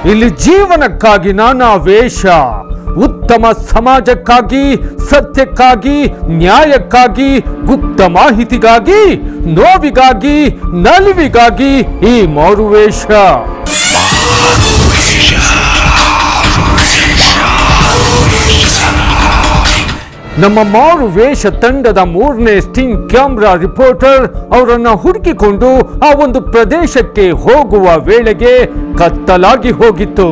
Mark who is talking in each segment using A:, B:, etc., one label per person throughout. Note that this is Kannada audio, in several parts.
A: ಇಲ್ಲಿ ಜೀವನಕ್ಕಾಗಿ ನಾನಾ ವೇಷ ಉತ್ತಮ ಸಮಾಜಕ್ಕಾಗಿ ಸತ್ಯಕ್ಕಾಗಿ ನ್ಯಾಯಕ್ಕಾಗಿ ಗುಪ್ತ ಮಾಹಿತಿಗಾಗಿ ನೋವಿಗಾಗಿ ನಲಿವಿಗಾಗಿ ಈ ಮಾರುವೇಷ ನಮ್ಮ ಮಾರು ವೇಷ ತಂಡದ ಮೂರನೇ ಸ್ಟಿಂಗ್ ಕ್ಯಾಮ್ರಾ ರಿಪೋರ್ಟರ್ ಅವರನ್ನ ಹುಡುಕಿಕೊಂಡು ಆ ಒಂದು ಪ್ರದೇಶಕ್ಕೆ ಹೋಗುವ ವೇಳೆಗೆ ಕತ್ತಲಾಗಿ ಹೋಗಿತ್ತು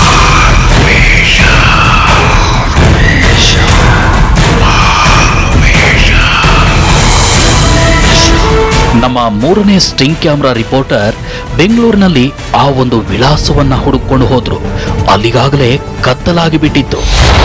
B: ನಮ್ಮ ಮೂರನೇ ಸ್ಟ್ರಿಂಗ್ ಕ್ಯಾಮ್ರಾ ರಿಪೋರ್ಟರ್ ಬೆಂಗಳೂರಿನಲ್ಲಿ ಆ ಒಂದು ವಿಳಾಸವನ್ನ ಹುಡುಕೊಂಡು ಹೋದ್ರು ಅಲ್ಲಿಗಾಗಲೇ ಕತ್ತಲಾಗಿ ಬಿಟ್ಟಿತ್ತು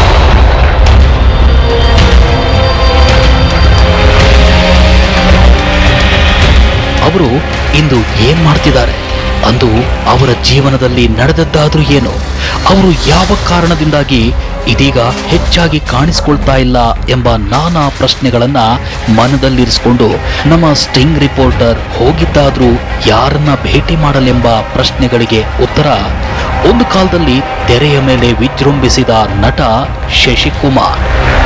B: ಅವರು ಇಂದು ಏನ್ ಮಾಡ್ತಿದ್ದಾರೆ ಅಂದು ಅವರ ಜೀವನದಲ್ಲಿ ನಡೆದದ್ದಾದ್ರೂ ಏನು ಅವರು ಯಾವ ಕಾರಣದಿಂದಾಗಿ ಇದೀಗ ಹೆಚ್ಚಾಗಿ ಕಾಣಿಸ್ಕೊಳ್ತಾ ಇಲ್ಲ ಎಂಬ ನಾನಾ ಪ್ರಶ್ನೆಗಳನ್ನ ಮನದಲ್ಲಿರಿಸಿಕೊಂಡು ನಮ್ಮ ಸ್ಟಿಂಗ್ ರಿಪೋರ್ಟರ್ ಹೋಗಿದ್ದಾದ್ರೂ ಯಾರನ್ನ ಭೇಟಿ ಮಾಡಲೆಂಬ ಪ್ರಶ್ನೆಗಳಿಗೆ ಉತ್ತರ ಒಂದು ಕಾಲದಲ್ಲಿ ತೆರೆಯ ಮೇಲೆ ವಿಜೃಂಭಿಸಿದ ನಟ ಶಶಿಕುಮಾರ್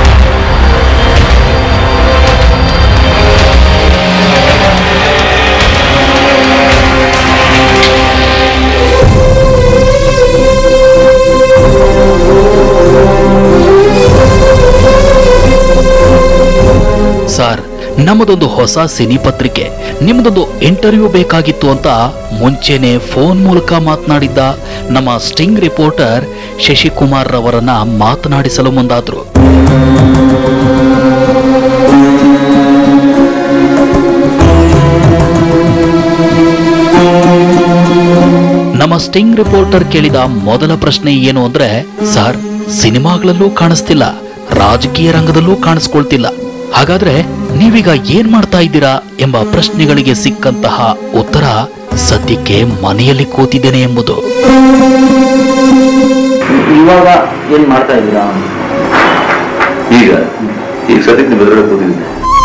B: ಸರ್ ನಮ್ಮದೊಂದು ಹೊಸ ಸಿನಿ ಪತ್ರಿಕೆ ನಿಮ್ಮದೊಂದು ಇಂಟರ್ವ್ಯೂ ಬೇಕಾಗಿತ್ತು ಅಂತ ಮುಂಚೆನೆ ಫೋನ್ ಮೂಲಕ ಮಾತನಾಡಿದ್ದ ನಮ್ಮ ಸ್ಟಿಂಗ್ ರಿಪೋರ್ಟರ್ ಶಶಿಕುಮಾರ್ ರವರನ್ನ ಮಾತನಾಡಿಸಲು ಮುಂದಾದ್ರು ನಮ್ಮ ಸ್ಟಿಂಗ್ ರಿಪೋರ್ಟರ್ ಕೇಳಿದ ಮೊದಲ ಪ್ರಶ್ನೆ ಏನು ಅಂದ್ರೆ ಸರ್ ಸಿನಿಮಾಗಳಲ್ಲೂ ಕಾಣಿಸ್ತಿಲ್ಲ ರಾಜಕೀಯ ರಂಗದಲ್ಲೂ ಕಾಣಿಸ್ಕೊಳ್ತಿಲ್ಲ ಹಾಗಾದ್ರೆ ನೀವೀಗ ಏನ್ ಮಾಡ್ತಾ ಇದ್ದೀರಾ ಎಂಬ ಪ್ರಶ್ನೆಗಳಿಗೆ ಸಿಕ್ಕಂತಹ ಉತ್ತರ ಸದ್ಯಕ್ಕೆ ಮನೆಯಲ್ಲಿ ಕೂತಿದ್ದೇನೆ ಎಂಬುದು
C: ಇವಾಗ ಏನ್ ಮಾಡ್ತಾ ಇದ್ದೀರಾ
D: ಈಗ ಈಗ ಸದ್ಯಕ್ಕೆ ನೀವು ಎದುರುಗಡೆ ಕೂತಿದ್ದೀನಿ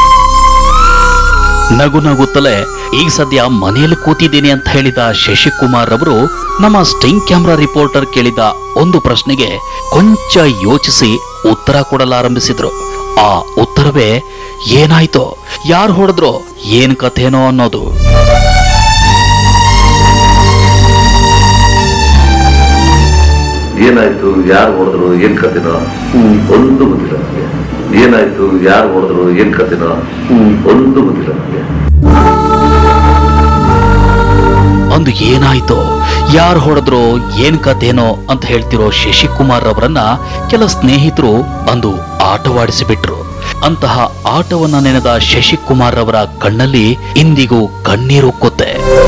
B: ನಗು ನಗುತ್ತಲೇ ಈಗ ಸದ್ಯ ಮನೆಯಲ್ಲಿ ಕೂತಿದ್ದೀನಿ ಅಂತ ಹೇಳಿದ ಶಶಿಕುಮಾರ್ ಅವರು ನಮ್ಮ ಸ್ಟಿಂಗ್ ಕ್ಯಾಮ್ರಾ ರಿಪೋರ್ಟರ್ ಕೇಳಿದ ಒಂದು ಪ್ರಶ್ನೆಗೆ ಕೊಂಚ ಯೋಚಿಸಿ ಉತ್ತರ ಕೊಡಲಾರಂಭಿಸಿದ್ರು ಆ ಉತ್ತರವೇ ಏನಾಯ್ತೋ ಯಾರು ಹೊಡೆದ್ರೋ ಏನ್ ಕಥೆನೋ ಅನ್ನೋದು
D: ಏನಾಯ್ತು ಯಾರು ಹೊಡೆದ್ರು ಏನ್ ಕತೆನೋ ಒಂದು ಗೊತ್ತಿಲ್ಲ ನನಗೆ ಏನಾಯ್ತು ಯಾರು ಹೊಡೆದ್ರು ಏನ್ ಕತೆನೋ ಒಂದು ಗೊತ್ತಿಲ್ಲ ನನಗೆ
B: ಅಂದು ಏನಾಯ್ತೋ ಯಾರು ಹೊಡೆದ್ರೋ ಏನ್ ಕಥೆನೋ ಅಂತ ಹೇಳ್ತಿರೋ ಶಶಿಕುಮಾರ್ ಅವರನ್ನ ಕೆಲ ಸ್ನೇಹಿತರು ಅಂದು ಆಟವಾಡಿಸಿಬಿಟ್ರು ಅಂತಹ ಆಟವನ್ನ ನೆನೆದ ಶಶಿಕುಮಾರ್ ಅವರ ಕಣ್ಣಲ್ಲಿ ಇಂದಿಗೂ ಕಣ್ಣೀರು ಕೊತ್ತೆ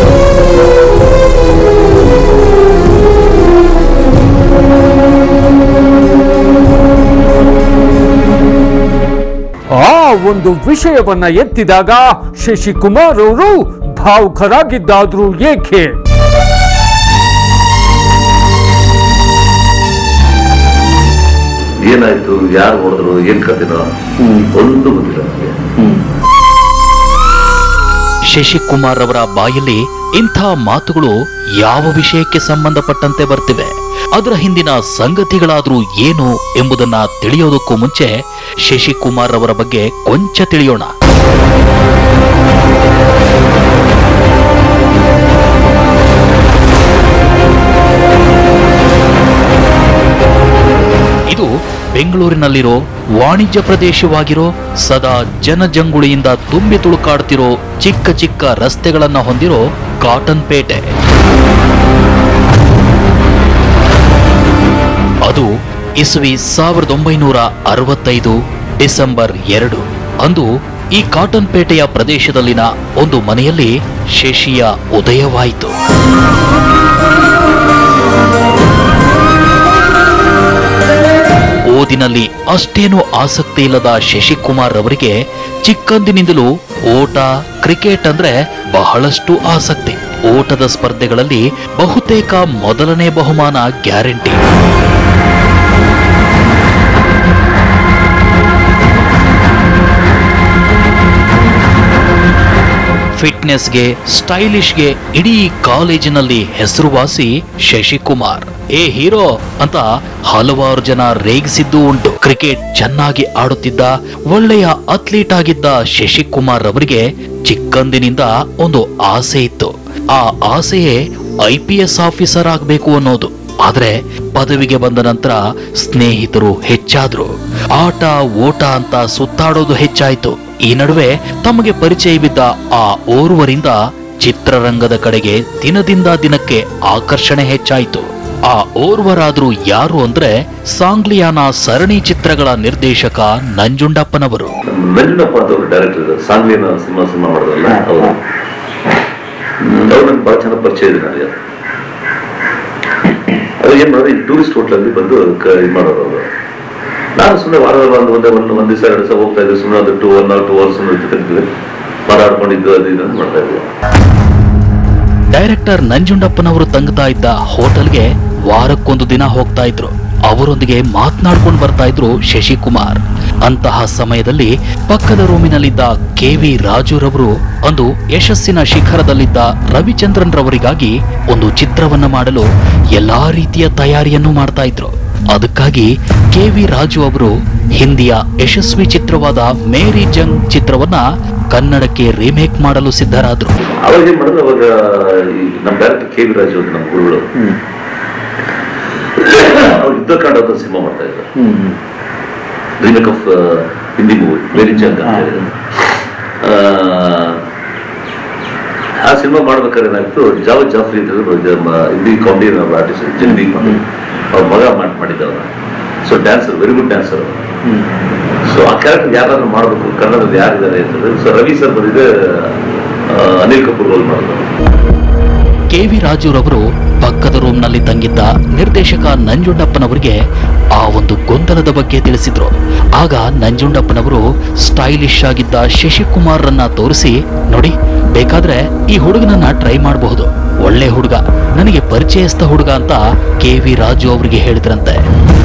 A: ಆ ಒಂದು ವಿಷಯವನ್ನ ಎತ್ತಿದಾಗ ಶಶಿಕುಮಾರ್ ಅವರು ಭಾವುಕರಾಗಿದ್ದಾದ್ರೂ ಏಕೆ
D: ಏನಾಯ್ತು ಯಾರು ಹೊಡೆದ್ರು ಏನ್ ಕತೆನೋ ಒಂದು ಗೊತ್ತಿಲ್ಲ ನನಗೆ
B: ಶಶಿಕುಮಾರ್ ಅವರ ಬಾಯಲ್ಲಿ ಇಂಥ ಮಾತುಗಳು ಯಾವ ವಿಷಯಕ್ಕೆ ಸಂಬಂಧಪಟ್ಟಂತೆ ಬರ್ತಿವೆ ಅದರ ಹಿಂದಿನ ಸಂಗತಿಗಳಾದ್ರೂ ಏನು ಎಂಬುದನ್ನ ತಿಳಿಯೋದಕ್ಕೂ ಮುಂಚೆ ಶಶಿಕುಮಾರ್ ಅವರ ಬಗ್ಗೆ ಕೊಂಚ ತಿಳಿಯೋಣ ಇದು ಬೆಂಗಳೂರಿನಲ್ಲಿರೋ ವಾಣಿಜ್ಯ ಪ್ರದೇಶವಾಗಿರೋ ಸದಾ ಜನಜಂಗುಳಿಯಿಂದ ತುಂಬಿ ತುಳುಕಾಡ್ತಿರೋ ಚಿಕ್ಕ ಚಿಕ್ಕ ರಸ್ತೆಗಳನ್ನ ಹೊಂದಿರೋ ಕಾಟನ್ ಪೇಟೆ ಅದು ಇಸ್ವಿ ಸಾವಿರದ ಒಂಬೈನೂರ ಅರವತ್ತೈದು ಡಿಸೆಂಬರ್ ಎರಡು ಅಂದು ಈ ಕಾಟನ್ ಪೇಟೆಯ ಪ್ರದೇಶದಲ್ಲಿನ ಒಂದು ಮನೆಯಲ್ಲಿ ಶಶಿಯ ಉದಯವಾಯಿತು ಓದಿನಲ್ಲಿ ಅಷ್ಟೇನೂ ಆಸಕ್ತಿ ಇಲ್ಲದ ಶಶಿಕುಮಾರ್ ಅವರಿಗೆ ಚಿಕ್ಕಂದಿನಿಂದಲೂ ಓಟ ಕ್ರಿಕೆಟ್ ಅಂದ್ರೆ ಬಹಳಷ್ಟು ಆಸಕ್ತಿ ಓಟದ ಸ್ಪರ್ಧೆಗಳಲ್ಲಿ ಬಹುತೇಕ ಮೊದಲನೇ ಬಹುಮಾನ ಗ್ಯಾರಂಟಿ ಫಿಟ್ನೆಸ್ಗೆ ಸ್ಟೈಲಿಶ್ಗೆ ಇಡೀ ಕಾಲೇಜಿನಲ್ಲಿ ಹೆಸರುವಾಸಿ ಶಶಿಕುಮಾರ್ ಏ ಹೀರೋ ಅಂತ ಹಲವಾರು ಜನ ರೇಗಿಸಿದ್ದು ಉಂಟು ಕ್ರಿಕೆಟ್ ಚೆನ್ನಾಗಿ ಆಡುತ್ತಿದ್ದ ಒಳ್ಳೆಯ ಅಥ್ಲೀಟ್ ಆಗಿದ್ದ ಶಶಿಕುಮಾರ್ ಅವರಿಗೆ ಚಿಕ್ಕಂದಿನಿಂದ ಒಂದು ಆಸೆ ಇತ್ತು ಆ ಆಸೆಯೇ ಐ ಪಿ ಎಸ್ ಆಫೀಸರ್ ಆಗಬೇಕು ಅನ್ನೋದು ಆದ್ರೆ ಪದವಿಗೆ ಬಂದ ನಂತರ ಸ್ನೇಹಿತರು ಹೆಚ್ಚಾದ್ರು ಆಟ ಓಟ ಅಂತ ಸುತ್ತಾಡೋದು ಹೆಚ್ಚಾಯ್ತು ಈ ನಡುವೆ ತಮಗೆ ಪರಿಚಯವಿದ್ದ ಆ ಓರ್ವರಿಂದ ಚಿತ್ರರಂಗದ ಕಡೆಗೆ ದಿನದಿಂದ ದಿನಕ್ಕೆ ಆಕರ್ಷಣೆ ಹೆಚ್ಚಾಯಿತು ಆ ಓರ್ವರಾದ್ರೂ ಯಾರು ಅಂದ್ರೆ ಸಾಂಗ್ಲಿಯಾನ ಸರಣಿ ಚಿತ್ರಗಳ ನಿರ್ದೇಶಕ ನಂಜುಂಡಪ್ಪನವರು
D: ನಂಜುಂಡಪ್ಪ ಅಂತ ಅವರು ಡೈರೆಕ್ಟರ್ ಇದ್ದಾರೆ ಸಾಂಗ್ಲಿನ ಸಿನಿಮಾ ಸಿನಿಮಾ ಮಾಡಿದ್ರಲ್ಲ ಅವರು ಅವ್ರು ನನ್ಗೆ ಬಹಳ ಚೆನ್ನಾಗಿ ಪರಿಚಯ ಇದೆ ನನಗೆ ಅದು ಏನ್ ಮಾಡೋದು ಈ ಟೂರಿಸ್ಟ್ ಹೋಟ್ಲಲ್ಲಿ ಬಂದು ಕ- ಇದು ಮಾಡೋರು ಅವರು ನಾನು ಸುಮ್ಮನೆ ವಾರ ವಾರ ಒಂದು ಒಂದೇ ಒಂದು ಒಂದು ದಿವಸ ಎರಡು ದಿವಸ ಹೋಗ್ತಾ ಇದ್ದೆ ಸುಮ್ಮನೆ ಒಂದು two one hour two hours ತಿಂತಿದ್ವಿ ಮಾತಾಡ್ಕೊಂಡಿದ್ದು ಅದು ಇದು ಅಂತ ಮಾಡ್ತಾ ಇದ್ವಿ
B: ಡೈರೆಕ್ಟರ್ ನಂಜುಂಡಪ್ಪನವರು ತಂಗ್ತಾ ಇದ್ದ ಹೋಟೆಲ್ಗೆ ವಾರಕ್ಕೊಂದು ದಿನ ಹೋಗ್ತಾ ಇದ್ರು ಅವರೊಂದಿಗೆ ಮಾತನಾಡ್ಕೊಂಡು ಬರ್ತಾ ಇದ್ರು ಶಶಿಕುಮಾರ್ ಅಂತಹ ಸಮಯದಲ್ಲಿ ಪಕ್ಕದ ರೂಮಿನಲ್ಲಿದ್ದ ಕೆ ವಿ ರಾಜುರವರು ಒಂದು ಯಶಸ್ಸಿನ ಶಿಖರದಲ್ಲಿದ್ದ ರವಿಚಂದ್ರನ್ ರವರಿಗಾಗಿ ಒಂದು ಚಿತ್ರವನ್ನ ಮಾಡಲು ಎಲ್ಲಾ ರೀತಿಯ ತಯಾರಿಯನ್ನು ಮಾಡ್ತಾ ಇದ್ರು ಅದಕ್ಕಾಗಿ ಕೆ ವಿ ರಾಜು ಅವರು ಹಿಂದಿಯ ಯಶಸ್ವಿ ಚಿತ್ರವಾದ ಮೇರಿ ಜಂಗ್ ಚಿತ್ರವನ್ನ ಕನ್ನಡಕ್ಕೆ ರೀಮೇಕ್ ಮಾಡಲು ಸಿದ್ಧರಾದ್ರು
D: ಅವಾಗ ಏನ್ ಮಾಡಿದ್ರು ಅವಾಗ ಈ ನಮ್ಮ ಡೈರೆಕ್ಟರ್ ಕೆ ವಿ ರಾಜು ಅಂತ ನಮ್ಮ ಗುರುಗಳು ಅವ್ರು ಯುದ್ಧಕಾಂಡ ಅಂತ ಸಿನಿಮಾ ಮಾಡ್ತಾ ಇದ್ರು remake of Hindi movie very Jung ಅಂತ ಹೇಳಿದ್ರು ಆ, ಆ ಸಿನಿಮಾ ಮಾಡ್ಬೇಕಾದ್ರೆ ಏನಾಯ್ತು ಜಾವದ್ ಜಾಫ್ರಿ ಅಂತ ಹೇಳಿದ್ರು ನಮ್ಮ ಹಿಂದಿ ಕಾಮಿಡಿ ಆರ್ಟಿಸ್ಟ್ ಜಲ್ದಿ ಅವ್ರ ಮಗ ಮಾಡ್- ಮಾಡಿದ್ದವನ so dancer very good dancer so ಆ ಕ್ಯಾರೆಕ್ಟರ್ ಯಾರಾದ್ರೂ ಮಾಡಬೇಕು ಕನ್ನಡದಲ್ಲಿ ಯಾರಿದ್ದಾರೆ ಅಂತಂದ್ರೆ ಸೊ ರವಿ ಸರ್ ಬಂದಿದೆ ಆ, ಅನಿಲ್ ಕಪೂರ್ ರೋಲ್ ಮಾಡಿದ್ರು
B: ಕೆ ವಿ ರಾಜುರವರು ಪಕ್ಕದ ರೂಮ್ನಲ್ಲಿ ತಂಗಿದ್ದ ನಿರ್ದೇಶಕ ನಂಜುಂಡಪ್ಪನವರಿಗೆ ಆ ಒಂದು ಗೊಂದಲದ ಬಗ್ಗೆ ತಿಳಿಸಿದ್ರು ಆಗ ನಂಜುಂಡಪ್ಪನವರು ಸ್ಟೈಲಿಶ್ ಆಗಿದ್ದ ಶಶಿಕುಮಾರ್ರನ್ನ ತೋರಿಸಿ ನೋಡಿ ಬೇಕಾದ್ರೆ ಈ ಹುಡುಗನನ್ನ ಟ್ರೈ ಮಾಡಬಹುದು ಒಳ್ಳೆ ಹುಡುಗ ನನಗೆ ಪರಿಚಯಸ್ಥ ಹುಡುಗ ಅಂತ ಕೆ ವಿ ರಾಜು ಅವರಿಗೆ ಹೇಳಿದ್ರಂತೆ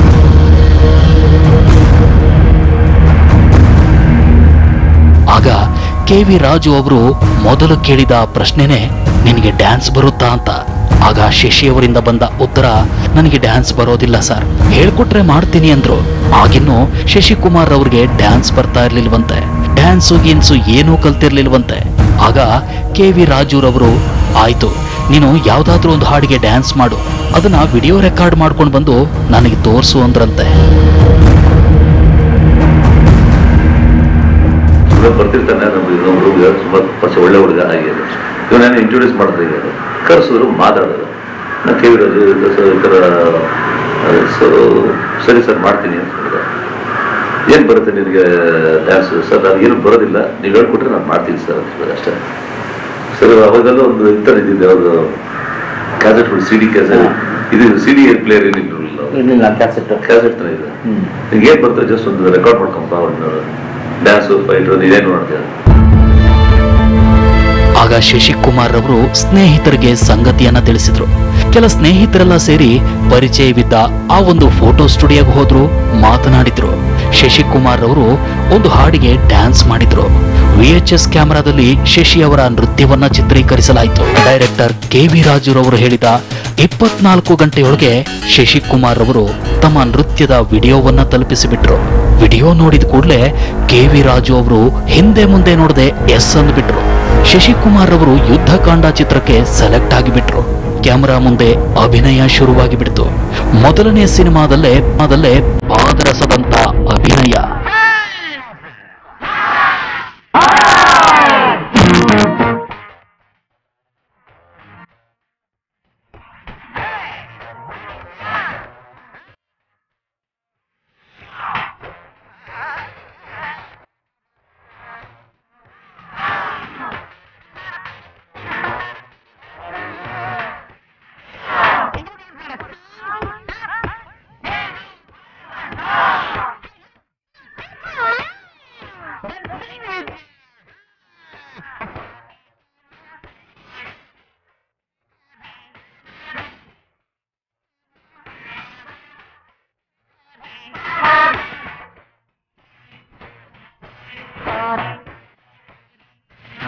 B: ಆಗ ಕೆ ವಿ ರಾಜು ಅವರು ಮೊದಲು ಕೇಳಿದ ಪ್ರಶ್ನೆನೇ ನಿನಗೆ ಡ್ಯಾನ್ಸ್ ಬರುತ್ತಾ ಅಂತ ಆಗ ಶಶಿಯವರಿಂದ ಬಂದ ಉತ್ತರ ನನಗೆ ಡ್ಯಾನ್ಸ್ ಬರೋದಿಲ್ಲ ಸರ್ ಹೇಳ್ಕೊಟ್ರೆ ಮಾಡ್ತೀನಿ ಅಂದ್ರು ಆಗಿನ್ನು ಶಶಿಕುಮಾರ್ ಅವ್ರಿಗೆ ಡ್ಯಾನ್ಸ್ ಬರ್ತಾ ಇರ್ಲಿಲ್ವಂತೆ ಡ್ಯಾನ್ಸು ಗೀನ್ಸು ಏನೂ ಕಲ್ತಿರ್ಲಿಲ್ವಂತೆ ಆಗ ಕೆ ವಿ ರಾಜುರವರು ಆಯ್ತು ನೀನು ಯಾವ್ದಾದ್ರೂ ಒಂದು ಹಾಡಿಗೆ ಡ್ಯಾನ್ಸ್ ಮಾಡು ಅದನ್ನ ವಿಡಿಯೋ ರೆಕಾರ್ಡ್ ಮಾಡ್ಕೊಂಡು ಬಂದು ನನಗೆ ತೋರಿಸು ಅಂದ್ರಂತೆ
D: ಇವಾಗ ಬರ್ತಿರ್ತಾನೆ ನಮ್ಮ ಇನ್ನೊಬ್ರು ಹುಡುಗ ತುಂಬಾ ಪರಿಚಯ ಒಳ್ಳೆ ಹುಡುಗ ಹಾಗೆ ಇವಾಗ ನಾನು ಇಂಟ್ರೊಡ್ಯೂಸ್ ಮಾಡಿದ್ರೆ ಈಗ ಕರೆಸಿದ್ರು ಮಾತಾಡೋದು ನಾನು ಕೆ ವಿ ರಾಜು ಇದು ಸರ್ ಈ ಥರ ಸೊ ಸರಿ ಸರ್ ಮಾಡ್ತೀನಿ ಅಂತ ಹೇಳಿದೆ ಏನು ಬರುತ್ತೆ ನಿನಗೆ ಡ್ಯಾನ್ಸ್ ಸರ್ ನಾನು ಏನು ಬರೋದಿಲ್ಲ ನೀವು ಹೇಳ್ಕೊಟ್ರೆ ನಾನು ಮಾಡ್ತೀನಿ ಸರ್ ಅಂತ ಹೇಳಿದೆ ಅಷ್ಟೇ ಸರ್ ಅವಾಗೆಲ್ಲ ಒಂದು ಇಂಥದ್ದು ಇದ್ದಿದ್ದೆ ಅವರು ಕ್ಯಾಸೆಟ್ ಸಿ ಡಿ ಕ್ಯಾಸೆಟ್ ಇದು ಸಿ ಡಿ ಪ್ಲೇಯರ್ ಏನಿರಲಿಲ್ಲ
C: ಇರ್ಲಿಲ್ಲ ಕ್ಯಾಸೆಟ್
D: ಕ್ಯಾಸೆಟ್ ತಾನೆ ಇದೆ ನಿಂಗೆ ಏನು ಬರ್ತದೆ ಜಸ್ಟ್ ಒಂದು ರೆಕಾರ್ಡ್ ಮಾಡ್ಕೊಂಬ ಒಂದು ಡ್ಯಾನ್ಸು ಫೈಟು ನೀನೇನು ಮಾಡ್ತೀಯ
B: ಆಗ ಶಶಿಕುಮಾರ್ ಅವರು ಸ್ನೇಹಿತರಿಗೆ ಸಂಗತಿಯನ್ನ ತಿಳಿಸಿದ್ರು ಕೆಲ ಸ್ನೇಹಿತರೆಲ್ಲ ಸೇರಿ ಪರಿಚಯವಿದ್ದ ಆ ಒಂದು ಫೋಟೋ ಸ್ಟುಡಿಯೋಗೆ ಹೋದ್ರು ಮಾತನಾಡಿದ್ರು ಶಶಿಕುಮಾರ್ ಅವರು ಒಂದು ಹಾಡಿಗೆ ಡ್ಯಾನ್ಸ್ ಮಾಡಿದ್ರು ವಿಎಚ್ಎಸ್ ಕ್ಯಾಮೆರಾದಲ್ಲಿ ಶಶಿ ಅವರ ನೃತ್ಯವನ್ನ ಚಿತ್ರೀಕರಿಸಲಾಯಿತು ಡೈರೆಕ್ಟರ್ ಕೆ ವಿ ರಾಜುರವರು ಹೇಳಿದ ಇಪ್ಪತ್ನಾಲ್ಕು ಗಂಟೆಯೊಳಗೆ ಶಶಿಕುಮಾರ್ ಅವರು ತಮ್ಮ ನೃತ್ಯದ ವಿಡಿಯೋವನ್ನ ತಲುಪಿಸಿಬಿಟ್ರು ವಿಡಿಯೋ ನೋಡಿದ ಕೂಡಲೇ ಕೆ ವಿ ರಾಜು ಅವರು ಹಿಂದೆ ಮುಂದೆ ನೋಡದೆ ಎಸ್ ಅಂದ್ಬಿಟ್ರು ಶಶಿಕುಮಾರ್ ಅವರು ಯುದ್ಧಕಾಂಡ ಚಿತ್ರಕ್ಕೆ ಸೆಲೆಕ್ಟ್ ಆಗಿಬಿಟ್ರು ಕ್ಯಾಮರಾ ಮುಂದೆ ಅಭಿನಯ ಶುರುವಾಗಿ ಬಿಡ್ತು ಮೊದಲನೇ ಸಿನಿಮಾದಲ್ಲೇ ಸಿನಿಮಾದಲ್ಲೇ ಪಾದರಸದಂತ ಅಭಿನಯ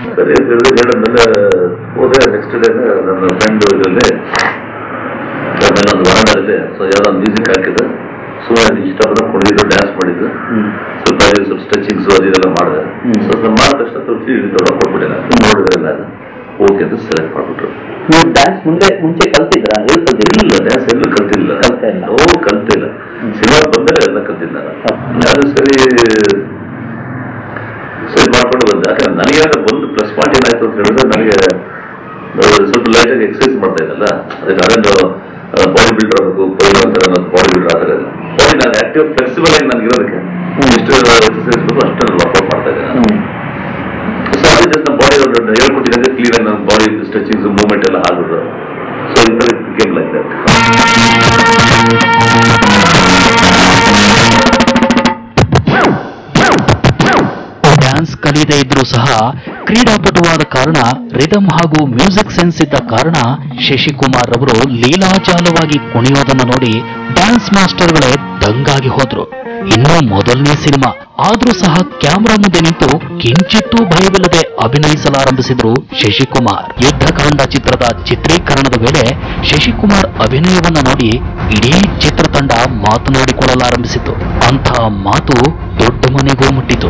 D: ಸರಿ ಅಂತ ಹೇಳಿದ್ರೆ ಹೇಳಿದ್ಮೇಲೆ ಹೋದೆ ನೆಕ್ಸ್ಟ್ ಡೇ ನನ್ನ ಫ್ರೆಂಡ್ ಇದರಲ್ಲಿ ಆಮೇಲೆ ಒಂದು ವರಾಂಡದಲ್ಲಿ ಸೊ ಯಾವ್ದೋ ಒಂದು ಮ್ಯೂಸಿಕ್ ಹಾಕಿದ್ದು ಸುಮ್ಮನೆ ಇಷ್ಟಪಡ ಕುಣಿದಿದ್ದು ಡ್ಯಾನ್ಸ್ ಮಾಡಿದ್ದು ಸ್ವಲ್ಪ ಅಲ್ಲಿ ಸ್ವಲ್ಪ ಸ್ಟ್ರೆಚಿಂಗ್ಸ್ ಅದು ಇದೆಲ್ಲ ಮಾಡಿದೆ ಸೊ ಅದನ್ನ ಮಾಡಿದ ತಕ್ಷಣ ಸ್ವಲ್ಪ ಫೀಲ್ ರೊಕ್ಕ ಕೊಟ್ಬಿಟ್ಟೆ ನಾನು ನೋಡಿದ್ರಲ್ಲ ಅದು ಓಕೆ ಅಂತ ಸೆಲೆಕ್ಟ್ ಮಾಡ್ಬಿಟ್ರು
C: ನೀವು ಡ್ಯಾನ್ಸ್ ಮುಂದೆ ಮುಂಚೆ ಕಲ್ತಿದ್ರಾ ಎಲ್ಲಿ ಕಲ್ತಿದ್ರಿ
D: ಇಲ್ಲ ಡ್ಯಾನ್ಸ್ ಎಲ್ಲೂ ಕಲ್ತಿಲ್ಲ
C: ಕಲ್ತಾ ಇಲ್ಲ.
D: ಓ ಕಲ್ತಿಲ್ಲ ಸಿನಿಮಾ ಬಂದಮೇಲೆ ಎಲ್ಲ ಕಲ್ತಿದ್ದ ನಾನು ಅದು ಸರಿ ಸರಿ ಮಾಡ್ಕೊಂಡು ಬಂದೆ ಯಾಕಂದ್ರೆ ನನಗೆ ಆಗ ಒಂದು ಪ್ಲಸ್ ಪಾಯಿಂಟ್ ಏನಾಯ್ತು ಅಂತ ಹೇಳಿದ್ರೆ ನನಗೆ ಆ, ಸ್ವಲ್ಪ ಲೈಟಾಗಿ ಎಕ್ಸರ್ಸೈಸ್ ಮಾಡ್ತಾ ಇದ್ದಲ್ಲ ಅದಕ್ಕೆ ಅದೇನು ಬಾಡಿ ಬಿಲ್ಡರ್ ಆಗಬೇಕು ಪೈಲ್ ಅಂತಾರೆ ಅನ್ನೋದು ಬಾಡಿ ಬಿಲ್ಡರ್ ಆ ಥರ ಇಲ್ಲ ಬಾಡಿ ನಾನು ಆಕ್ಟಿವ್ ಫ್ಲೆಕ್ಸಿಬಲ್ ಆಗಿ ನನಗೆ ಇರೋದಕ್ಕೆ ಎಷ್ಟು ಎಕ್ಸರ್ಸೈಸ್ ಬೇಕು ಅಷ್ಟು ನಾನು ವರ್ಕೌಟ್ ಮಾಡ್ತಾ ಇದ್ದೆ ನಾನು ಸೊ ಅದು ಜಸ್ಟ್ ನಮ್ಮ ಬಾಡಿ ಹೇಳ್ಕೊಟ್ಟಿದ್ದಂಗೆ ಕ್ಲೀನ್ ಆಗಿ ನನ್ನ ಬಾಡಿ ಸ್ಟ್ರೆಚಿಂಗ್ಸ್ ಮೂವ್ಮೆಂಟ್ ಎಲ್ಲ ಆಗ್ಬಿಟ್ಟು ಸೊ ಈ ಥರ ಗೇಮ್ ಲೈಕ್ ದಟ್
B: ಡ್ಯಾನ್ಸ್ ಕಲಿಯದೇ ಇದ್ರೂ ಸಹ ಕ್ರೀಡಾಪಟುವಾದ ಕಾರಣ ರಿದಮ್ ಹಾಗೂ ಮ್ಯೂಸಿಕ್ ಸೆನ್ಸ್ ಇದ್ದ ಕಾರಣ ಶಶಿಕುಮಾರ್ ರವರು ಲೀಲಾಜಾಲವಾಗಿ ಕುಣಿಯೋದನ್ನ ನೋಡಿ ಡ್ಯಾನ್ಸ್ ಮಾಸ್ಟರ್ಗಳೇ ದಂಗಾಗಿ ಹೋದ್ರು ಇನ್ನು ಮೊದಲನೇ ಸಿನಿಮಾ ಆದ್ರೂ ಸಹ ಕ್ಯಾಮ್ರಾ ಮುಂದೆ ನಿಂತು ಕಿಂಚಿತ್ತೂ ಭಯವಿಲ್ಲದೆ ಅಭಿನಯಿಸಲಾರಂಭಿಸಿದ್ರು ಶಶಿಕುಮಾರ್ ಯುದ್ಧಕಾಂಡ ಚಿತ್ರದ ಚಿತ್ರೀಕರಣದ ವೇಳೆ ಶಶಿಕುಮಾರ್ ಅಭಿನಯವನ್ನ ನೋಡಿ ಇಡೀ ಚಿತ್ರತಂಡ ಮಾತನಾಡಿಕೊಳ್ಳಲಾರಂಭಿಸಿತು ಅಂಥ ಮಾತು ದೊಡ್ಡ ಮನೆಗೂ ಮುಟ್ಟಿತು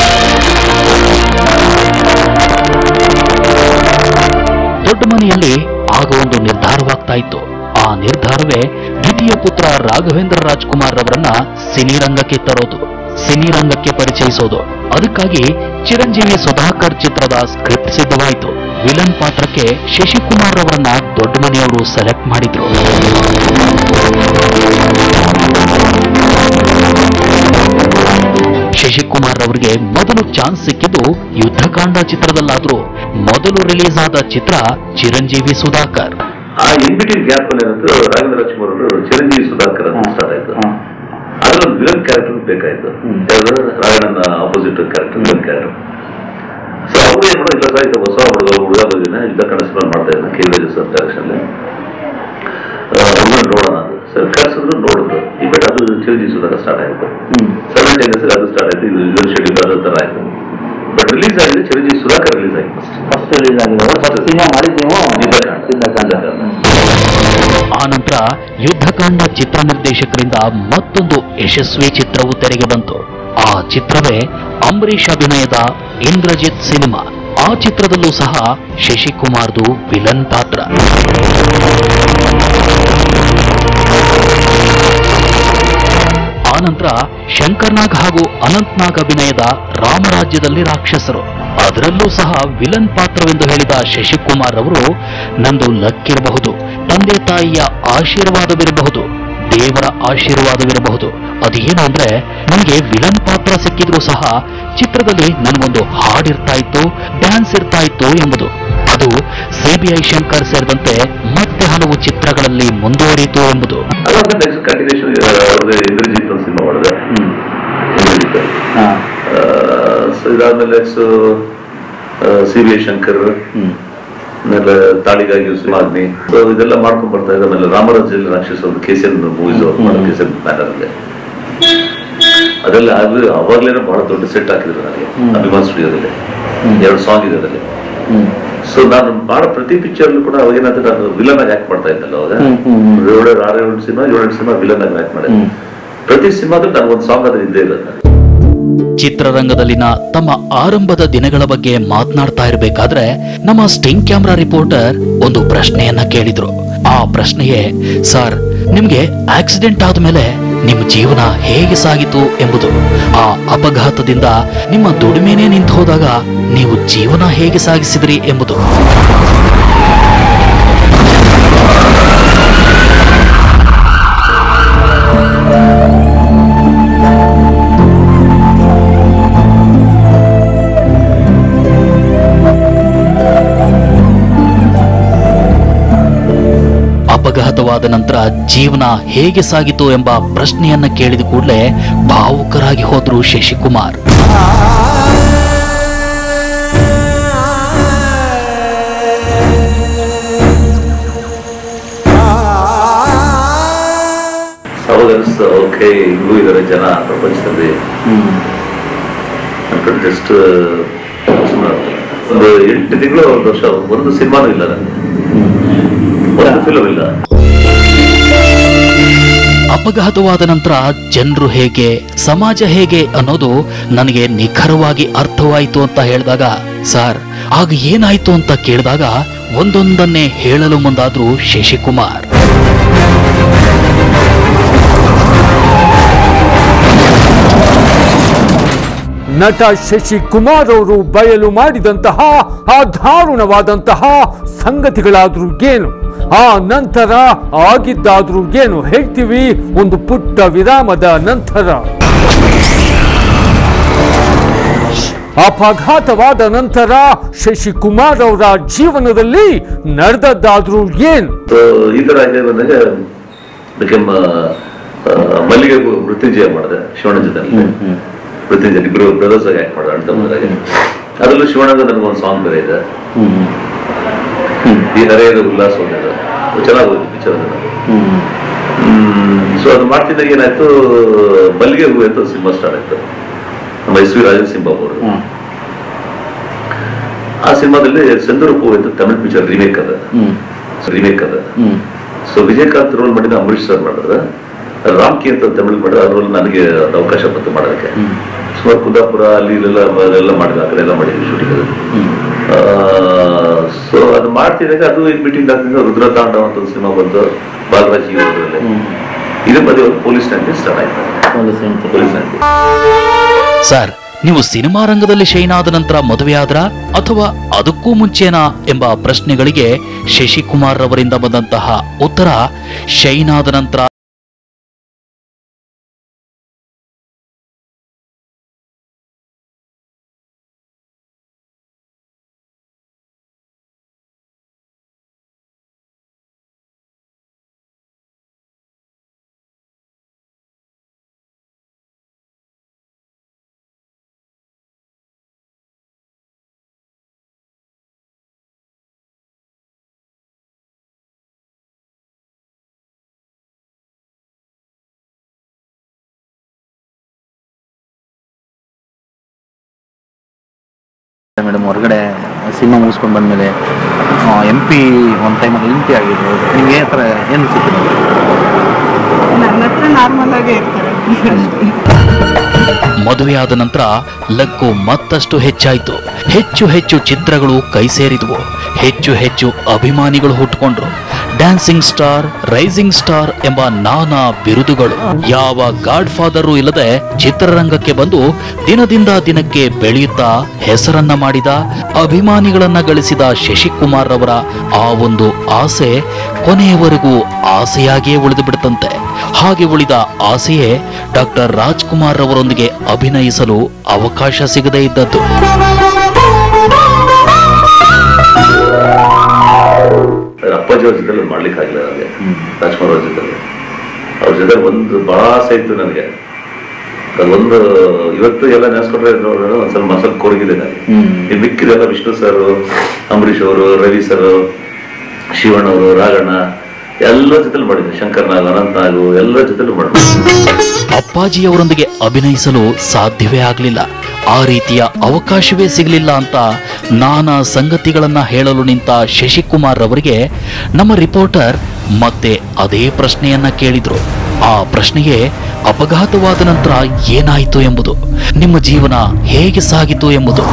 B: ದೊಡ್ಡ ಮನೆಯಲ್ಲಿ ಆಗ ಒಂದು ನಿರ್ಧಾರವಾಗ್ತಾ ಇತ್ತು ಆ ನಿರ್ಧಾರವೇ ದ್ವಿತೀಯ ಪುತ್ರ ರಾಘವೇಂದ್ರ ರಾಜ್ಕುಮಾರ್ ರವರನ್ನ ಸಿನಿರಂಗಕ್ಕೆ ತರೋದು ಸಿನಿರಂಗಕ್ಕೆ ಪರಿಚಯಿಸೋದು ಅದಕ್ಕಾಗಿ ಚಿರಂಜೀವಿ ಸುಧಾಕರ್ ಚಿತ್ರದ ಸ್ಕ್ರಿಪ್ಟ್ ಸಿದ್ಧವಾಯಿತು ವಿಲನ್ ಪಾತ್ರಕ್ಕೆ ಶಶಿಕುಮಾರ್ ಅವರನ್ನ ದೊಡ್ಡ ಮನೆಯವರು ಸೆಲೆಕ್ಟ್ ಮಾಡಿದ್ರು ಶಶಿಕುಮಾರ್ ಅವರಿಗೆ ಮೊದಲು ಚಾನ್ಸ್ ಸಿಕ್ಕಿದ್ದು ಯುದ್ಧಕಾಂಡ ಚಿತ್ರದಲ್ಲಾದ್ರೂ ಮೊದಲು ರಿಲೀಸ್ ಆದ ಚಿತ್ರ ಚಿರಂಜೀವಿ ಸುಧಾಕರ್
D: ಆ ಇನ್ ಬಿಟ್ವೀನ್ ಗ್ಯಾಪ್ ಅಲ್ಲಿ ಏನಾಯ್ತು ರಾಘವೇಂದ್ರ ರಾಜ್ಕುಮಾರ್ ಅವರು ಚಿರಂಜೀವಿ ಸುಧಾಕರ್ ಅಂತ ಸ್ಟಾರ್ಟ್ ಆಯ್ತು ಅದ್ರಲ್ಲಿ ಒಂದು ವಿಲನ್ ಕ್ಯಾರೆಕ್ಟರ್ ಬೇಕಾಯ್ತು ಯಾವ್ದು ರಾಯಣ್ಣನ opposite character villain character so ಅವ್ರು ಏನ್ ಮಾಡೋದು ಇಲ್ಲ ಸರ್ ಇದು ಹೊಸ ಹುಡುಗ ಹುಡುಗ ಬಂದಿನ ಯುದ್ಧ ಕನಸು ಮಾಡ್ತಾ ಇದ್ದ ಕೆ ವಿಜಯ್ ಸರ್ ಡೈರೆಕ್ಷನ್ ಹುಡುಗನ ನೋಡೋಣ ಅದು ಸರ್ ಕರ್ಸಿದ್ರು ನೋಡಿದ್ರು ಈ ಬೇಡ ಅದು ಚಿರಂಜೀವಿ ಸುಧಾಕರ್ ಸ್ಟಾರ್ಟ್ ಆಯ್ತು ಸೆವೆಂಟೀನ್ ಅದು ಸ್ಟಾರ್ಟ್ ಆಯ್ತು ಇದು ಇದರ ಶೆಡ್ಯೂಲ್ ಅದೇ ತರ ಆಯ್ತು ಬಟ್ ರಿಲೀಸ್ ಆಗಿದೆ ಚಿರಂಜೀವಿ ಸುಧಾಕರ್ ರಿಲೀಸ್ ಆಯ್ತು ಫಸ್ಟ್
C: ಫಸ್ಟ್ ರಿಲೀಸ್ ಆಗಿದೆ ಫಸ್ಟ್ ಸಿನಿಮಾ ಮಾಡಿದ್ದು ನೀವು
D: ಯುದ್ಧಕಾಂಡ.
C: ಯುದ್ಧಕಾಂಡ.
B: ಆ ನಂತರ ಯುದ್ಧಕಾಂಡ ಚಿತ್ರ ನಿರ್ದೇಶಕರಿಂದ ಮತ್ತೊಂದು ಯಶಸ್ವಿ ಚಿತ್ರವು ತೆರೆಗೆ ಬಂತು ಆ ಚಿತ್ರವೇ ಅಂಬರೀಷ್ ಅಭಿನಯದ ಇಂದ್ರಜಿತ್ ಸಿನಿಮಾ ಆ ಚಿತ್ರದಲ್ಲೂ ಸಹ ಶಶಿಕುಮಾರ್ದು ವಿಲನ್ ಪಾತ್ರ ಆನಂತರ ಶಂಕರ್ನಾಗ್ ಹಾಗೂ ಅನಂತ್ನಾಗ್ ಅಭಿನಯದ ರಾಮರಾಜ್ಯದಲ್ಲಿ ರಾಕ್ಷಸರು ಅದರಲ್ಲೂ ಸಹ ವಿಲನ್ ಪಾತ್ರವೆಂದು ಹೇಳಿದ ಶಶಿಕುಮಾರ್ ಅವರು ನಂದು ಲಕ್ಕಿರಬಹುದು ತಂದೆ ತಾಯಿಯ ಆಶೀರ್ವಾದವಿರಬಹುದು ದೇವರ ಆಶೀರ್ವಾದವಿರಬಹುದು ಅದೇನು ಅಂದ್ರೆ ನನಗೆ ವಿಲನ್ ಪಾತ್ರ ಸಿಕ್ಕಿದ್ರೂ ಸಹ ಚಿತ್ರದಲ್ಲಿ ನನಗೊಂದು ಹಾಡಿರ್ತಾ ಇತ್ತು ಡ್ಯಾನ್ಸ್ ಇರ್ತಾ ಇತ್ತು ಎಂಬುದು ಅದು ಸಿಬಿಐ ಶಂಕರ್ ಸೇರಿದಂತೆ ಮತ್ತೆ ಹಲವು ಚಿತ್ರಗಳಲ್ಲಿ ಮುಂದುವರಿಯಿತು ಎಂಬುದು
D: ಅದಾದ್ಮೇಲೆ ನೆಕ್ಸ್ಟ್ ಕಂಟಿನ್ಯೂಷನ್ ಅವ್ರದ್ದು ಇಂದ್ರಜಿತ್ ಒಂದು ಸಿನಿಮಾ ಮಾಡಿದೆ ಇಂದ್ರಜಿತ್
C: ಹಾ
D: ಸೊ ಇದಾದ್ಮೇಲೆ ನೆಕ್ಸ್ಟ್ ಸಿ ವಿ ಶಂಕರ್ ಆಮೇಲೆ ತಾಳಿಗಾಗಿ ಸುಮಾಗ್ನಿ ಸೊ ಇದೆಲ್ಲ ಮಾಡ್ಕೊಂಡ್ ಬರ್ತಾ ಇದೆ ಆಮೇಲೆ ರಾಮರಾಜ್ಯದಲ್ಲಿ ರಾಕ್ಷಸ ಒಂದು ಕೇಸನ್ ಮೂವೀಸ್ ಕೇಸನ್ ಬ್ಯಾನರ್ ಅಲ್ಲಿ ಅದೆಲ್ಲ ಆಗ್ಲಿ ಅವಾಗ್ಲೇನೆ ಬಹಳ ದೊಡ್ಡ ಸೆಟ್ ಹಾಕಿದ್ರು ನನಗೆ ಅಭಿಮಾನ್ ಸ್ಟುಡಿಯೋದಲ್ಲಿ ಎರಡು ಸಾಂಗ್ ಇದೆ ಅದರಲ್ಲಿ ಸೊ ನಾನು ಮಾಡೋ ಪ್ರತಿ ಪಿಕ್ಚರ್ ಕೂಡ ಅವಾಗ ಏನಾದ್ರೆ ನಾನು ವಿಲನ್ ಆಗಿ ಆಕ್ಟ್ ಮಾಡ್ತಾ ಇದ್ದಲ್ಲ ಅವಾಗ
C: ಹ್ಮ್, ಹ್ಮ್, ಹ್ಮ್.
D: ಏಳು ಆರು ಏಳು ಸಿನಿಮಾ ಏಳೆಂಟು ಸಿನಿಮಾ ವಿಲನ್ ಆಗಿ ಆಕ್ಟ್ ಮಾಡಿದೆ
C: ಹ್ಮ್.
D: ಪ್ರತಿ ಸಿನಿಮಾದಲ್ಲಿ ನಾನು ಒಂದು ಸಾಂಗ್ ಅದ್ರ ಹಿಂದೆ ಇರೋದು ನನಗೆ
B: ಚಿತ್ರರಂಗದಲ್ಲಿನ ತಮ್ಮ ಆರಂಭದ ದಿನಗಳ ಬಗ್ಗೆ ಮಾತನಾಡ್ತಾ ಇರಬೇಕಾದ್ರೆ ನಮ್ಮ ಸ್ಟಿಂಗ್ ಕ್ಯಾಮ್ರಾ ರಿಪೋರ್ಟರ್ ಒಂದು ಪ್ರಶ್ನೆಯನ್ನ ಕೇಳಿದ್ರು ಆ ಪ್ರಶ್ನೆಯೇ ಸರ್ ನಿಮ್ಗೆ ಆಕ್ಸಿಡೆಂಟ್ ಆದ್ಮೇಲೆ ನಿಮ್ಮ ಜೀವನ ಹೇಗೆ ಸಾಗಿತು ಎಂಬುದು ಆ ಅಪಘಾತದಿಂದ ನಿಮ್ಮ ದುಡಿಮೆನೇ ನಿಂತು ಹೋದಾಗ ನೀವು ಜೀವನ ಹೇಗೆ ಸಾಗಿಸಿದ್ರಿ ಎಂಬುದು ಅಪಘಾತವಾದ ನಂತರ ಜೀವನ ಹೇಗೆ ಸಾಗಿತು ಎಂಬ ಪ್ರಶ್ನೆಯನ್ನ ಕೇಳಿದ ಕೂಡಲೇ ಭಾವುಕರಾಗಿ ಹೋದ್ರು ಶಶಿಕುಮಾರ್
D: ಅವಾಗ ಅನಿಸ್ತು ಓಕೆ ಹಿಂಗೂ ಇದಾರೆ ಜನ ಪ್ರಪಂಚದಲ್ಲಿ ಅನ್ಕೊಂಡು ಜಸ್ಟ್ ಒಂದು ಎಂಟು ತಿಂಗಳು ಒಂದು ವರ್ಷ ಒಂದು ಸಿನಿಮಾನೂ ಇಲ್ಲ ನನಗೆ ಒಂದು ಫಿಲಮ್ ಇಲ್ಲ
B: ಅಪಘಾತವಾದ ನಂತರ ಜನರು ಹೇಗೆ ಸಮಾಜ ಹೇಗೆ ಅನ್ನೋದು ನನಗೆ ನಿಖರವಾಗಿ ಅರ್ಥವಾಯಿತು ಅಂತ ಹೇಳಿದಾಗ ಸರ್ ಆಗ ಏನಾಯ್ತು ಅಂತ ಕೇಳಿದಾಗ ಒಂದೊಂದನ್ನೇ ಹೇಳಲು ಮುಂದಾದ್ರು ಶಶಿಕುಮಾರ್
A: ನಟ ಶಶಿಕುಮಾರ್ ಅವರು ಬಯಲು ಮಾಡಿದಂತಹ ಆ ದಾರುಣವಾದಂತಹ ಸಂಗತಿಗಳಾದ್ರೂ ಏನು ಆ ನಂತರ ಆಗಿದ್ದಾದ್ರೂ ಏನು ಹೇಳ್ತೀವಿ ಒಂದು ಪುಟ್ಟ ವಿರಾಮದ ನಂತರ ಅಪಘಾತವಾದ ನಂತರ ಶಶಿಕುಮಾರ್ ಅವರ ಜೀವನದಲ್ಲಿ ನಡೆದದ್ದಾದ್ರೂ ಏನು
D: ಸೊ ಈ ತರ ಇದೆ ಬಂದಾಗ ಬಿಕಮ್ ಮಲ್ಲಿಗೆ ಹೂ- ಮೃತ್ಯುಂಜಯ ಮಾಡಿದೆ ಶಿವಣ್ಣ ಜೊತೆ ಮೃತ್ಯುಂಜಯ ಇಬ್ಬರು ಬ್ರದರ್ಸ್ ಆಗಿ ಆಕ್ಟ್ ಮಾಡಿದೆ ಅಣ್ಣ ತಮ್ಮಂದಿರಾಗೆ ಅದರಲ್ಲೂ ಶಿವಣ್ಣದ ನನಗೊಂದು ಸಾಂಗ್ ಬೇರೆ ಇದೆ ಈ ಹರೆಯದ ಉಲ್ಲಾಸ ಒಂದಿದೆ ಚೆನ್ನಾಗಿ ಹೋಯ್ತು ಪಿಕ್ಚರ್ ಸೊ ಅದು ಮಾಡ್ತಿದ್ದಾಗ ಏನಾಯ್ತು ಮಲ್ಲಿಗೆ ಹೂ ಅಂತ ಸಿನಿಮಾ ಸ್ಟಾರ್ಟ್ ಆಯ್ತು ನಮ್ಮ ಎಸ್ ವಿ ರಾಜನ್ ಸಿಂಬಾಬ್ ಅವರು ಆ ಸಿನಿಮಾದಲ್ಲಿ ಸೆಂದೂರು ಹೂ ಅಂತ ತಮಿಳ್ ಪಿಕ್ಚರ್ ರಿಮೇಕ್ ಅದ ರಿಮೇಕ್ ಅದ ಸೊ ವಿಜಯಕಾಂತ್ ರೋಲ್ ಮಾಡಿದ ಅಂಬರೀಶ್ ಸರ್ ಮಾಡಿದ್ರೆ ರಾಮ್ಕಿ ಅಂತ ತಮಿಳ್ ಮಾಡಿದ್ರೆ ಆ ರೋಲ್ ನನಗೆ ಅದು ಅವಕಾಶ ಬಂತು ಮಾಡೋದಕ್ಕೆ ಸುಮಾರು ಕುಂದಾಪುರ ಅಲ್ಲಿ ಇಲ್ಲೆಲ್ಲ ಎಲ್ಲ ಮಾಡಿದ ಆ ಕಡೆ ಎಲ್ಲ ಮಾಡಿದ್ವಿ ಶೂಟಿಂಗ್ ಅದು ಸೊ ಅದು ಮಾಡ್ತಿದ್ದಾಗ ಅದು ಇನ್ ಬಿಟ್ವೀನ್ ಆಗ್ತಿದ್ದ ರುದ್ರತಾಂಡವ ಅಂತ ಒಂದು ಸಿನಿಮಾ ಬಂತು ಬಾಲರಾಜ್ ಇದರಲ್ಲಿ ಇದು ಮಧ್ಯೆ ಒಂದು ಪೊಲೀಸ್ ಠಾಣೆ ಸ್ಟಾರ್ಟ್ ಆಯ್ತು ಪೊಲೀಸ್ ಠಾಣೆ
B: ಸರ್ ನೀವು ಸಿನಿಮಾ ರಂಗದಲ್ಲಿ ಶೈನ್ ಆದ ನಂತರ ಮದುವೆಯಾದ್ರ ಅಥವಾ ಅದಕ್ಕೂ ಮುಂಚೆನಾ ಎಂಬ ಪ್ರಶ್ನೆಗಳಿಗೆ ಶಶಿಕುಮಾರ್ ಅವರಿಂದ ಬಂದಂತಹ ಉತ್ತರ ಶೈನ್ ಆದ ನಂತರ
E: ಮೇಡಮ್ ಹೊರಗಡೆ ಸಿನಿಮಾ ಮುಗಿಸ್ಕೊಂಡು ಬಂದಮೇಲೆ ಎಂ ಪಿ ಒಂದು ಟೈಮಲ್ಲಿ ಎಂ ಪಿ ಆಗಿದ್ರು ನಿಮ್ಗೆ ಈ ಥರ ಏನು ಅನ್ಸುತ್ತೆ ನಿಮ್ಗೆ?
F: ನನ್ನ ಹತ್ರ ನಾರ್ಮಲ್ ಆಗೇ ಇರ್ತಾರೆ ಅಷ್ಟೇ
B: ಮದುವೆಯಾದ ನಂತರ ಲಗ್ಗು ಮತ್ತಷ್ಟು ಹೆಚ್ಚಾಯಿತು ಹೆಚ್ಚು ಹೆಚ್ಚು ಚಿತ್ರಗಳು ಕೈ ಸೇರಿದವು ಹೆಚ್ಚು ಹೆಚ್ಚು ಅಭಿಮಾನಿಗಳು ಹುಟ್ಟುಕೊಂಡ್ರು ಡ್ಯಾನ್ಸಿಂಗ್ ಸ್ಟಾರ್ ರೈಸಿಂಗ್ ಸ್ಟಾರ್ ಎಂಬ ನಾನಾ ಬಿರುದುಗಳು ಯಾವ ಗಾಡ್ ಫಾದರು ಇಲ್ಲದೆ ಚಿತ್ರರಂಗಕ್ಕೆ ಬಂದು ದಿನದಿಂದ ದಿನಕ್ಕೆ ಬೆಳೆಯುತ್ತಾ ಹೆಸರನ್ನ ಮಾಡಿದ ಅಭಿಮಾನಿಗಳನ್ನ ಗಳಿಸಿದ ಶಶಿಕುಮಾರ್ ಅವರ ಆ ಒಂದು ಆಸೆ ಕೊನೆಯವರೆಗೂ ಆಸೆಯಾಗಿಯೇ ಉಳಿದು ಬಿಡುತ್ತಂತೆ ಹಾಗೆ ಉಳಿದ ಆಸೆಯೇ ಡಾಕ್ಟರ್ ರಾಜ್ಕುಮಾರ್ ಅವರೊಂದಿಗೆ ಅಭಿನಯಿಸಲು ಅವಕಾಶ ಸಿಗದೇ ಇದ್ದದ್ದು
D: ಅಪ್ಪಾಜಿ ಅವ್ರ ಜೊತೆ ಮಾಡ್ಲಿಕ್ಕೆ ಆಗಿಲ್ಲ ನನಗೆ ರಾಜ್ಕುಮಾರ್ ಅವ್ರ ಜೊತೆ ಅವ್ರ ಜೊತೆ ಒಂದು ಬಹಳ ಆಸೆ ಇತ್ತು ನನಗೆ ಅದೊಂದು ಇವತ್ತು ಎಲ್ಲ ನೆನೆಸ್ಕೊಂಡ್ರೆ ನೋಡೋಣ ಒಂದ್ ಸ್ವಲ್ಪ ಸ್ವಲ್ಪ ಕೊರಗಿದೆ ನನಗೆ ಇನ್ನು ಮಿಕ್ಕಿದೆಲ್ಲ ವಿಷ್ಣು ಸರ್ ಅಂಬರೀಷ್ ಅವರು ರವಿ ಸರ್ ಶಿವಣ್ಣ ಅವರು ರಾಘಣ್ಣ ಎಲ್ಲ ಜೊತೆಲಿ ಮಾಡಿದ್ವಿ ಶಂಕರ್ ನಾಗ್ ಅನಂತ್ ನಾಗು ಎಲ್ಲ ಜೊತೆಲೂ ಮಾಡಿದ್ವಿ
B: ಅಪ್ಪಾಜಿಯವರೊಂದಿಗೆ ಅಭಿನಯಿಸಲು ಸಾಧ್ಯವೇ ಆಗಲಿಲ್ಲ ಆ ರೀತಿಯ ಅವಕಾಶವೇ ಸಿಗಲಿಲ್ಲ ಅಂತ ನಾನಾ ಸಂಗತಿಗಳನ್ನ ಹೇಳಲು ನಿಂತ ಶಶಿಕುಮಾರ್ ಅವರಿಗೆ ನಮ್ಮ ರಿಪೋರ್ಟರ್ ಮತ್ತೆ ಅದೇ ಪ್ರಶ್ನೆಯನ್ನ ಕೇಳಿದ್ರು ಆ ಪ್ರಶ್ನೆಗೆ ಅಪಘಾತವಾದ ನಂತರ ಏನಾಯಿತು ಎಂಬುದು ನಿಮ್ಮ ಜೀವನ ಹೇಗೆ ಸಾಗಿತು ಎಂಬುದು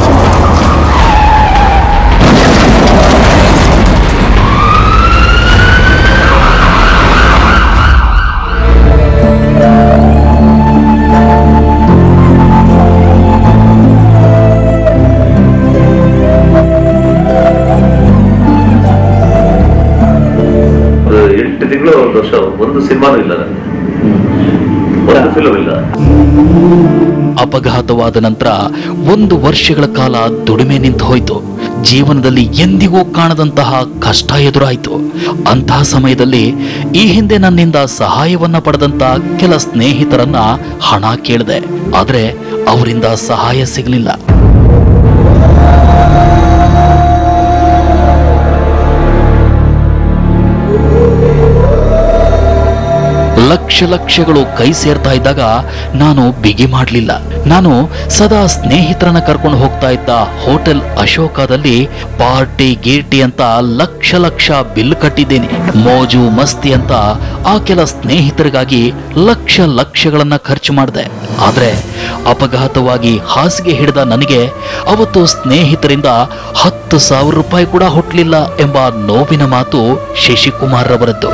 D: ಒಂದು ಎಂಟು ತಿಂಗಳು ಒಂದು ವರ್ಷ ಒಂದು ಸಿನಿಮಾನೂ ಇಲ್ಲ ನನಗೆ ಒಂದು ಫಿಲಮ್ ಇಲ್ಲ
B: ಅಪಘಾತವಾದ ನಂತರ ಒಂದು ವರ್ಷಗಳ ಕಾಲ ದುಡಿಮೆ ನಿಂತು ಹೋಯಿತು ಜೀವನದಲ್ಲಿ ಎಂದಿಗೂ ಕಾಣದಂತಹ ಕಷ್ಟ ಎದುರಾಯಿತು ಅಂತಹ ಸಮಯದಲ್ಲಿ ಈ ಹಿಂದೆ ನನ್ನಿಂದ ಸಹಾಯವನ್ನ ಪಡೆದಂತ ಕೆಲ ಸ್ನೇಹಿತರನ್ನ ಹಣ ಕೇಳಿದೆ ಆದ್ರೆ ಅವರಿಂದ ಸಹಾಯ ಸಿಗಲಿಲ್ಲ ಲಕ್ಷ ಲಕ್ಷಗಳು ಕೈ ಸೇರ್ತಾ ಇದ್ದಾಗ ನಾನು ಬಿಗಿ ಮಾಡಲಿಲ್ಲ ನಾನು ಸದಾ ಸ್ನೇಹಿತರನ್ನ ಕರ್ಕೊಂಡು ಹೋಗ್ತಾ ಇದ್ದ ಹೋಟೆಲ್ ಅಶೋಕದಲ್ಲಿ ಪಾರ್ಟಿ ಗೀರ್ಟಿ ಅಂತ ಲಕ್ಷ ಲಕ್ಷ ಬಿಲ್ ಕಟ್ಟಿದ್ದೇನೆ ಮೋಜು ಮಸ್ತಿ ಅಂತ ಆ ಕೆಲ ಸ್ನೇಹಿತರಿಗಾಗಿ ಲಕ್ಷ ಲಕ್ಷಗಳನ್ನ ಖರ್ಚು ಮಾಡಿದೆ ಆದ್ರೆ ಅಪಘಾತವಾಗಿ ಹಾಸಿಗೆ ಹಿಡಿದ ನನಗೆ ಅವತ್ತು ಸ್ನೇಹಿತರಿಂದ ಹತ್ತು ಸಾವಿರ ರೂಪಾಯಿ ಕೂಡ ಹುಟ್ಟಲಿಲ್ಲ ಎಂಬ ನೋವಿನ ಮಾತು ಶಶಿಕುಮಾರ್ ರವರದ್ದು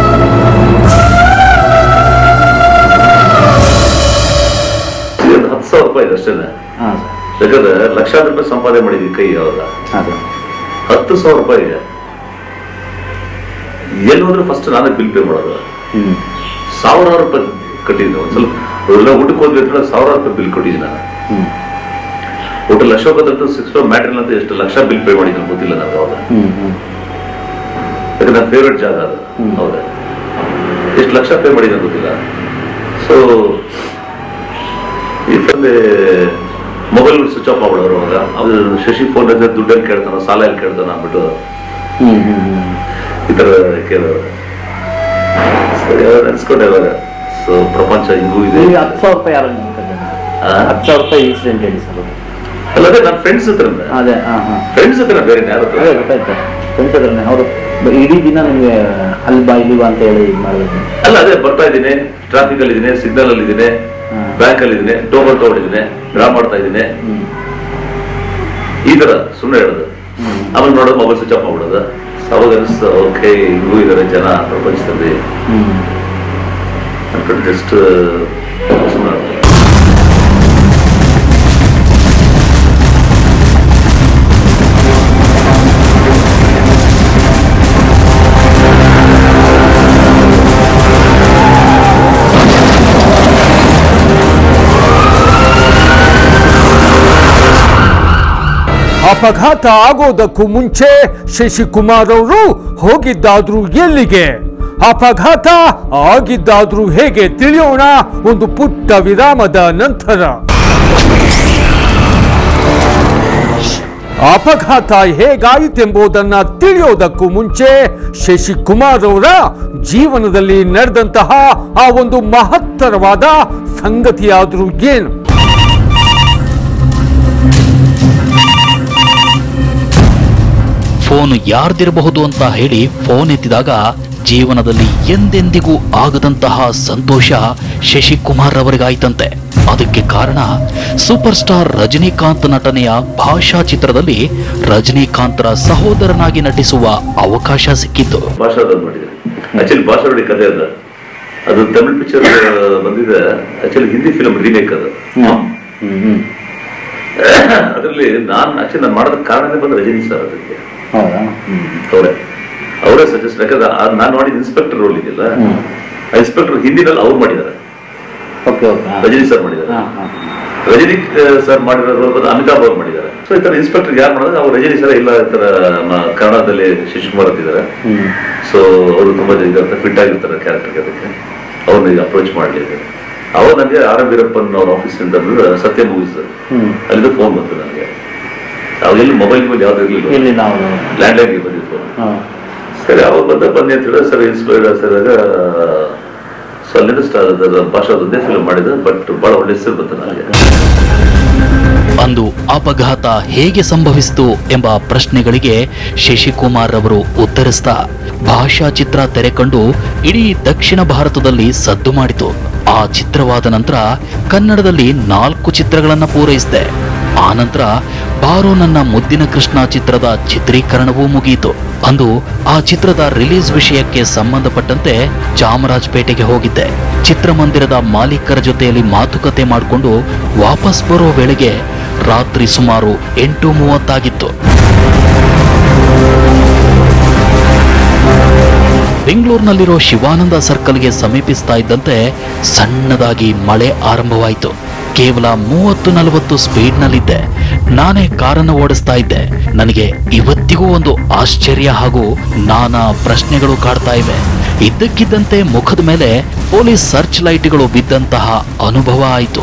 D: ಇದು ಹತ್ತು ಸಾವಿರ ರೂಪಾಯಿ ಇದೆ ಅಷ್ಟೇನೆ
E: ಹಾಂ
D: ಯಾಕಂದ್ರೆ ಲಕ್ಷಾಂತರ ರೂಪಾಯಿ ಸಂಪಾದನೆ ಮಾಡಿದ್ವಿ ಕೈ ಅವಾಗ
E: ಹಾಂ ಸರ್
D: ಹತ್ತು ಸಾವಿರ ರೂಪಾಯಿ ಎಲ್ಲಿ ಹೋದ್ರೆ ಫಸ್ಟ್ ನಾನೇ ಬಿಲ್ ಪೇ ಮಾಡೋದು
E: ಹ್ಞೂ
D: ಸಾವಿರಾರು ರೂಪಾಯಿ ಕಟ್ಟಿದ್ದೀನಿ ಒಂದು ಸ್ವಲ್ಪ ಎಲ್ಲ ಊಟಕ್ಕೆ ಹೋದ್ವಿ ಅಂತ ಸಾವಿರಾರು ರೂಪಾಯಿ ಬಿಲ್ ಕೊಟ್ಟಿದ್ದೀನಿ ನಾನು
E: ಹ್ಞೂ
D: ಹೋಟೆಲ್ ಅಶೋಕದಂತೂ ಸಿಕ್ಸ್ ಫೋರ್ ಮ್ಯಾಟ್ರಿಲ್ ಅಂತ ಎಷ್ಟು ಲಕ್ಷ ಬಿಲ್ ಪೇ ಮಾಡಿದ್ದೀನಿ ಗೊತ್ತಿಲ್ಲ ನನಗೆ ಅವಾಗ
E: ಹ್ಞೂ ಹ್ಞೂ
D: ಯಾಕಂದ್ರೆ ನನ್ನ ಫೇವ್ರೆಟ್ ಜಾಗ ಅದು
E: ಹ್ಮ್.
D: ಹೌದಾ ಎಷ್ಟು ಲಕ್ಷ ಪೇ ಮಾಡಿದ್ದೀನಿ ಗೊತ್ತಿಲ್ಲ ಸೊ ಈ ಮೊಬೈಲ್ ಸ್ವಿಚ್ ಆಫ್ ಮಾಡ್ಬಿಡೋರು ಅವಾಗ ಅದು ಶಶಿ ಫೋನ್ ದುಡ್ಡಲ್ಲಿ ಕೇಳ್ತಾನ ಸಾಲ ಎಲ್ಲಿ ಕೇಳ್ತಾನ ಅಂದ್ಬಿಟ್ಟು
E: ಹ್ಞೂ ಹ್ಞೂ ಹ್ಞೂ
D: ಈ ಥರ ಕೇಳೋರು ಸರಿ ಅವಾಗ ನೆನ್ಸ್ಕೊಂಡೆ ಅವಾಗ ಸೊ ಪ್ರಪಂಚ ಹಿಂಗೂ ಇದೆ
E: ನಿಮಗೆ ಹತ್ತು ಸಾವಿರ ರೂಪಾಯಿ ಯಾರು ನಿಮ್ಗೆ
D: ಆ?
E: ಹತ್ತು ಸಾವಿರ ರೂಪಾಯಿ ಇನ್ಸಿಡೆಂಟ್ ಹೇಳಿ ಸರ್
D: ಅಲ್ಲದೆ ನನ್ನ ಫ್ರೆಂಡ್ಸ್ ಹತ್ರ
E: ಅದೇ ಹಾಂ ಹಾಂ
D: ಫ್ರೆಂಡ್ಸ್ ಹತ್ರ ಬೇರೆ ಯಾರ ಹತ್ರ
E: ಅದೇ ಗೊತ್ತಾಯ್ತು ಫ್ರೆಂಡ್ಸ್ ಹತ್ರನೇ ಅವರು ಇಡೀ ದಿನ ನಿಮಗೆ ಅಲ್ಲಿ ಬಾ ಇಲ್ಲಿ ಬಾ ಅಂತ ಹೇಳಿ ಇದು ಮಾಡಬೇಕು
D: ಅಲ್ಲ ಅದೇ ಬರ್ತಾ ಇದ್ದೀನಿ ಟ್ರಾಫಿಕ್ ಅಲ್ಲಿ ಇದ್ದೀನಿ ಸಿಗ್ನಲ್ ಅಲ್ಲಿ ಇದ್ದೀನಿ
E: ಹಾ.
D: ಬ್ಯಾಂಕ್ ಅಲ್ಲಿ ಇದ್ದೀನಿ ಟೋಕನ್ ತಗೊಂಡಿದ್ದೀನಿ ಡ್ರಾ ಮಾಡ್ತಾ ಇದ್ದೀನಿ
E: ಹ್ಞೂ
D: ಈ ತರ ಸುಮ್ಮನೆ ಹೇಳೋದು ಆಮೇಲೆ ನೋಡೋದು ಮೊಬೈಲ್ ಸ್ವಿಚ್ ಆಫ್ ಮಾಡ್ಬಿಡೋದು ಅವಾಗ ಅನಿಸ್ತು ಓಕೆ ಹಿಂಗೂ ಇದಾರೆ ಜನ ಪ್ರಪಂಚದಲ್ಲಿ
E: ಹ್ಞೂ
D: ಅನ್ಕೊಂಡು ಜಸ್ಟ್ ಸುಮ್ಮನೆ
A: ಅಪಘಾತ ಆಗೋದಕ್ಕೂ ಮುಂಚೆ ಶಶಿಕುಮಾರ್ ಅವರು ಹೋಗಿದ್ದಾದ್ರೂ ಎಲ್ಲಿಗೆ ಅಪಘಾತ ಆಗಿದ್ದಾದ್ರೂ ಹೇಗೆ ತಿಳಿಯೋಣ ಒಂದು ಪುಟ್ಟ ವಿರಾಮದ ನಂತರ ಅಪಘಾತ ಹೇಗಾಯಿತೆಂಬುದನ್ನ ತಿಳಿಯೋದಕ್ಕೂ ಮುಂಚೆ ಶಶಿಕುಮಾರ್ ಅವರ ಜೀವನದಲ್ಲಿ ನಡೆದಂತಹ ಆ ಒಂದು ಮಹತ್ತರವಾದ ಸಂಗತಿಯಾದ್ರೂ ಏನು
B: ಫೋನ್ ಯಾರ್ದಿರಬಹುದು ಅಂತ ಹೇಳಿ ಫೋನ್ ಎತ್ತಿದಾಗ ಜೀವನದಲ್ಲಿ ಎಂದೆಂದಿಗೂ ಆಗದಂತಹ ಸಂತೋಷ ಶಶಿಕುಮಾರ್ ಅವರಿಗಾಯ್ತಂತೆ ಅದಕ್ಕೆ ಕಾರಣ ಸೂಪರ್ ಸ್ಟಾರ್ ರಜನಿಕಾಂತ್ ನಟನೆಯ ಭಾಷಾ ಚಿತ್ರದಲ್ಲಿ ರಜನಿಕಾಂತರ ಸಹೋದರನಾಗಿ ನಟಿಸುವ ಅವಕಾಶ ಸಿಕ್ಕಿತ್ತು
D: ಭಾಷಾದಲ್ಲಿ ಮಾಡಿದೆ ಆಕ್ಚುಲಿ ಭಾಷಾ ನೋಡಿ ಕಥೆ ಅದ ಅದು ತಮಿಳ್ ಪಿಕ್ಚರ್ ಬಂದಿದೆ ಆಕ್ಚುಲಿ ಹಿಂದಿ ಫಿಲ್ಮ್ ರೀಮೇಕ್ ಅದು
E: ಹ್ಞೂ ಹ್ಞೂ
D: ಅದರಲ್ಲಿ ನಾನು ಆಕ್ಚುಲಿ ನಾನು ಮಾಡೋದಕ್ಕೆ ಕಾರಣನೇ ಬಂದು ರಜನಿ ಸರ್ ಅದಕ್ಕೆ
E: ಹೌದಾ ಹ್ಞೂ
D: ಅವರೇ ಅವರೇ ಸಜೆಸ್ಟ್ ಯಾಕಂದ್ರೆ ನಾನು ಮಾಡಿದ ಇನ್ಸ್ಪೆಕ್ಟರ್ ರೋಲ್ ಇದೆಯಲ್ಲ
E: ಹ್ಞೂ
D: ಆ ಇನ್ಸ್ಪೆಕ್ಟರ್ ಹಿಂದಿನಲ್ಲಿ ಅವ್ರು ಮಾಡಿದ್ದಾರೆ
E: ಓಕೆ ಓಕೆ ಹಾಂ
D: ರಜನಿ ಸರ್ ಮಾಡಿದ್ದಾರೆ
E: ಹಾಂ ಹಾಂ
D: ರಜನಿ ಸರ್ ಮಾಡಿರೋ ರೋಲ್ ಬಂದು ಅಮಿತಾಬ್ ಅವ್ರು ಮಾಡಿದ್ದಾರೆ ಸೊ ಈ ತರ ಇನ್ಸ್ಪೆಕ್ಟರ್ ಯಾರು ಮಾಡಿದ್ರೆ ಅವ್ರು ರಜನಿ ಸರ್ ಇಲ್ಲ ಈ ತರ ಮ- ಕನ್ನಡದಲ್ಲಿ ಶಿವಕುಮಾರ್ ಅಂತಿದ್ದಾರೆ
E: ಹ್ಞೂ
D: ಸೊ ಅವರು ತುಂಬಾ ಇದಾಗ್ತಾರೆ ಫಿಟ್ ಆಗಿರ್ತಾರೆ ಕ್ಯಾರೆಕ್ಟರ್ಗೆ ಅದಕ್ಕೆ ಅವ್ರನ್ನ ಈಗ ಅಪ್ರೋಚ್ ಮಾಡಲಿದೆ ಅವಾಗ ನನಗೆ ಆರ್ ಎಂ ವೀರಪ್ಪನ್ ಅವ್ರ ಆಫೀಸಿಂದ ಸತ್ಯ ಮೂವೀಸ್
E: ಹ್ಞೂ
D: ಅಲ್ಲಿಂದ ಫೋನ್ ಬಂತು ನನಗೆ ಅವಾಗೆಲ್ಲಿ ಮೊಬೈಲ್ ಮೇಲೆ ಯಾವ್ದು ಇರಲಿಲ್ಲ
E: ಇಲ್ಲಿ ನಾವು
D: ಲ್ಯಾಂಡ್ ಲೈನ್ಗೆ ಬಂದಿದ್ದು ಫೋನ್
E: ಹಾಂ
D: ಸರಿ ಅವಾಗ ಬಂದ ಬನ್ನಿ ಅಂತ ಹೇಳಿದ್ರೆ ಸರ್ ಇನ್ಸ್ಪೈರ್ಡ್ ಸರಿಯಾಗ ಸೊ ಅಲ್ಲಿಂದ ಸ್ಟಾರ್ ಭಾಷಾದೊಂದೇ ಫಿಲ್ಮ್ ಮಾಡಿದ್ದು ಬಟ್ ಬಹಳ ಒಳ್ಳೆ ಹೆಸರು ಬಂತು ನನಗೆ
B: ಅಂದು ಅಪಘಾತ ಹೇಗೆ ಸಂಭವಿಸಿತು ಎಂಬ ಪ್ರಶ್ನೆಗಳಿಗೆ ಶಶಿಕುಮಾರ್ ಅವರು ಉತ್ತರಿಸ್ತಾ ಭಾಷಾ ಚಿತ್ರ ತೆರೆ ಕಂಡು ಇಡೀ ದಕ್ಷಿಣ ಭಾರತದಲ್ಲಿ ಸದ್ದು ಮಾಡಿತು ಆ ಚಿತ್ರವಾದ ನಂತರ ಕನ್ನಡದಲ್ಲಿ ನಾಲ್ಕು ಚಿತ್ರಗಳನ್ನ ಪೂರೈಸಿದೆ ಆ ನಂತರ ಬಾರೋ ನನ್ನ ಮುದ್ದಿನ ಕೃಷ್ಣ ಚಿತ್ರದ ಚಿತ್ರೀಕರಣವೂ ಮುಗಿಯಿತು ಅಂದು ಆ ಚಿತ್ರದ ರಿಲೀಸ್ ವಿಷಯಕ್ಕೆ ಸಂಬಂಧಪಟ್ಟಂತೆ ಚಾಮರಾಜಪೇಟೆಗೆ ಹೋಗಿದ್ದೆ ಚಿತ್ರಮಂದಿರದ ಮಾಲೀಕರ ಜೊತೆಯಲ್ಲಿ ಮಾತುಕತೆ ಮಾಡಿಕೊಂಡು ವಾಪಸ್ ಬರೋ ವೇಳೆಗೆ ರಾತ್ರಿ ಸುಮಾರು ಎಂಟು ಮೂವತ್ತಾಗಿತ್ತು ಬೆಂಗಳೂರಿನಲ್ಲಿರೋ ಶಿವಾನಂದ ಸರ್ಕಲ್ಗೆ ಸಮೀಪಿಸ್ತಾ ಇದ್ದಂತೆ ಸಣ್ಣದಾಗಿ ಮಳೆ ಆರಂಭವಾಯಿತು ಕೇವಲ ಮೂವತ್ತು ನಲವತ್ತು ಸ್ಪೀಡ್ನಲ್ಲಿದ್ದೆ ನಾನೇ ಕಾರನ್ನು ಓಡಿಸ್ತಾ ಇದ್ದೆ ನನಗೆ ಇವತ್ತಿಗೂ ಒಂದು ಆಶ್ಚರ್ಯ ಹಾಗೂ ನಾನಾ ಪ್ರಶ್ನೆಗಳು ಕಾಡ್ತಾ ಇವೆ ಇದ್ದಕ್ಕಿದ್ದಂತೆ ಮುಖದ ಮೇಲೆ ಪೊಲೀಸ್ ಸರ್ಚ್ ಲೈಟ್ಗಳು ಬಿದ್ದಂತಹ ಅನುಭವ ಆಯಿತು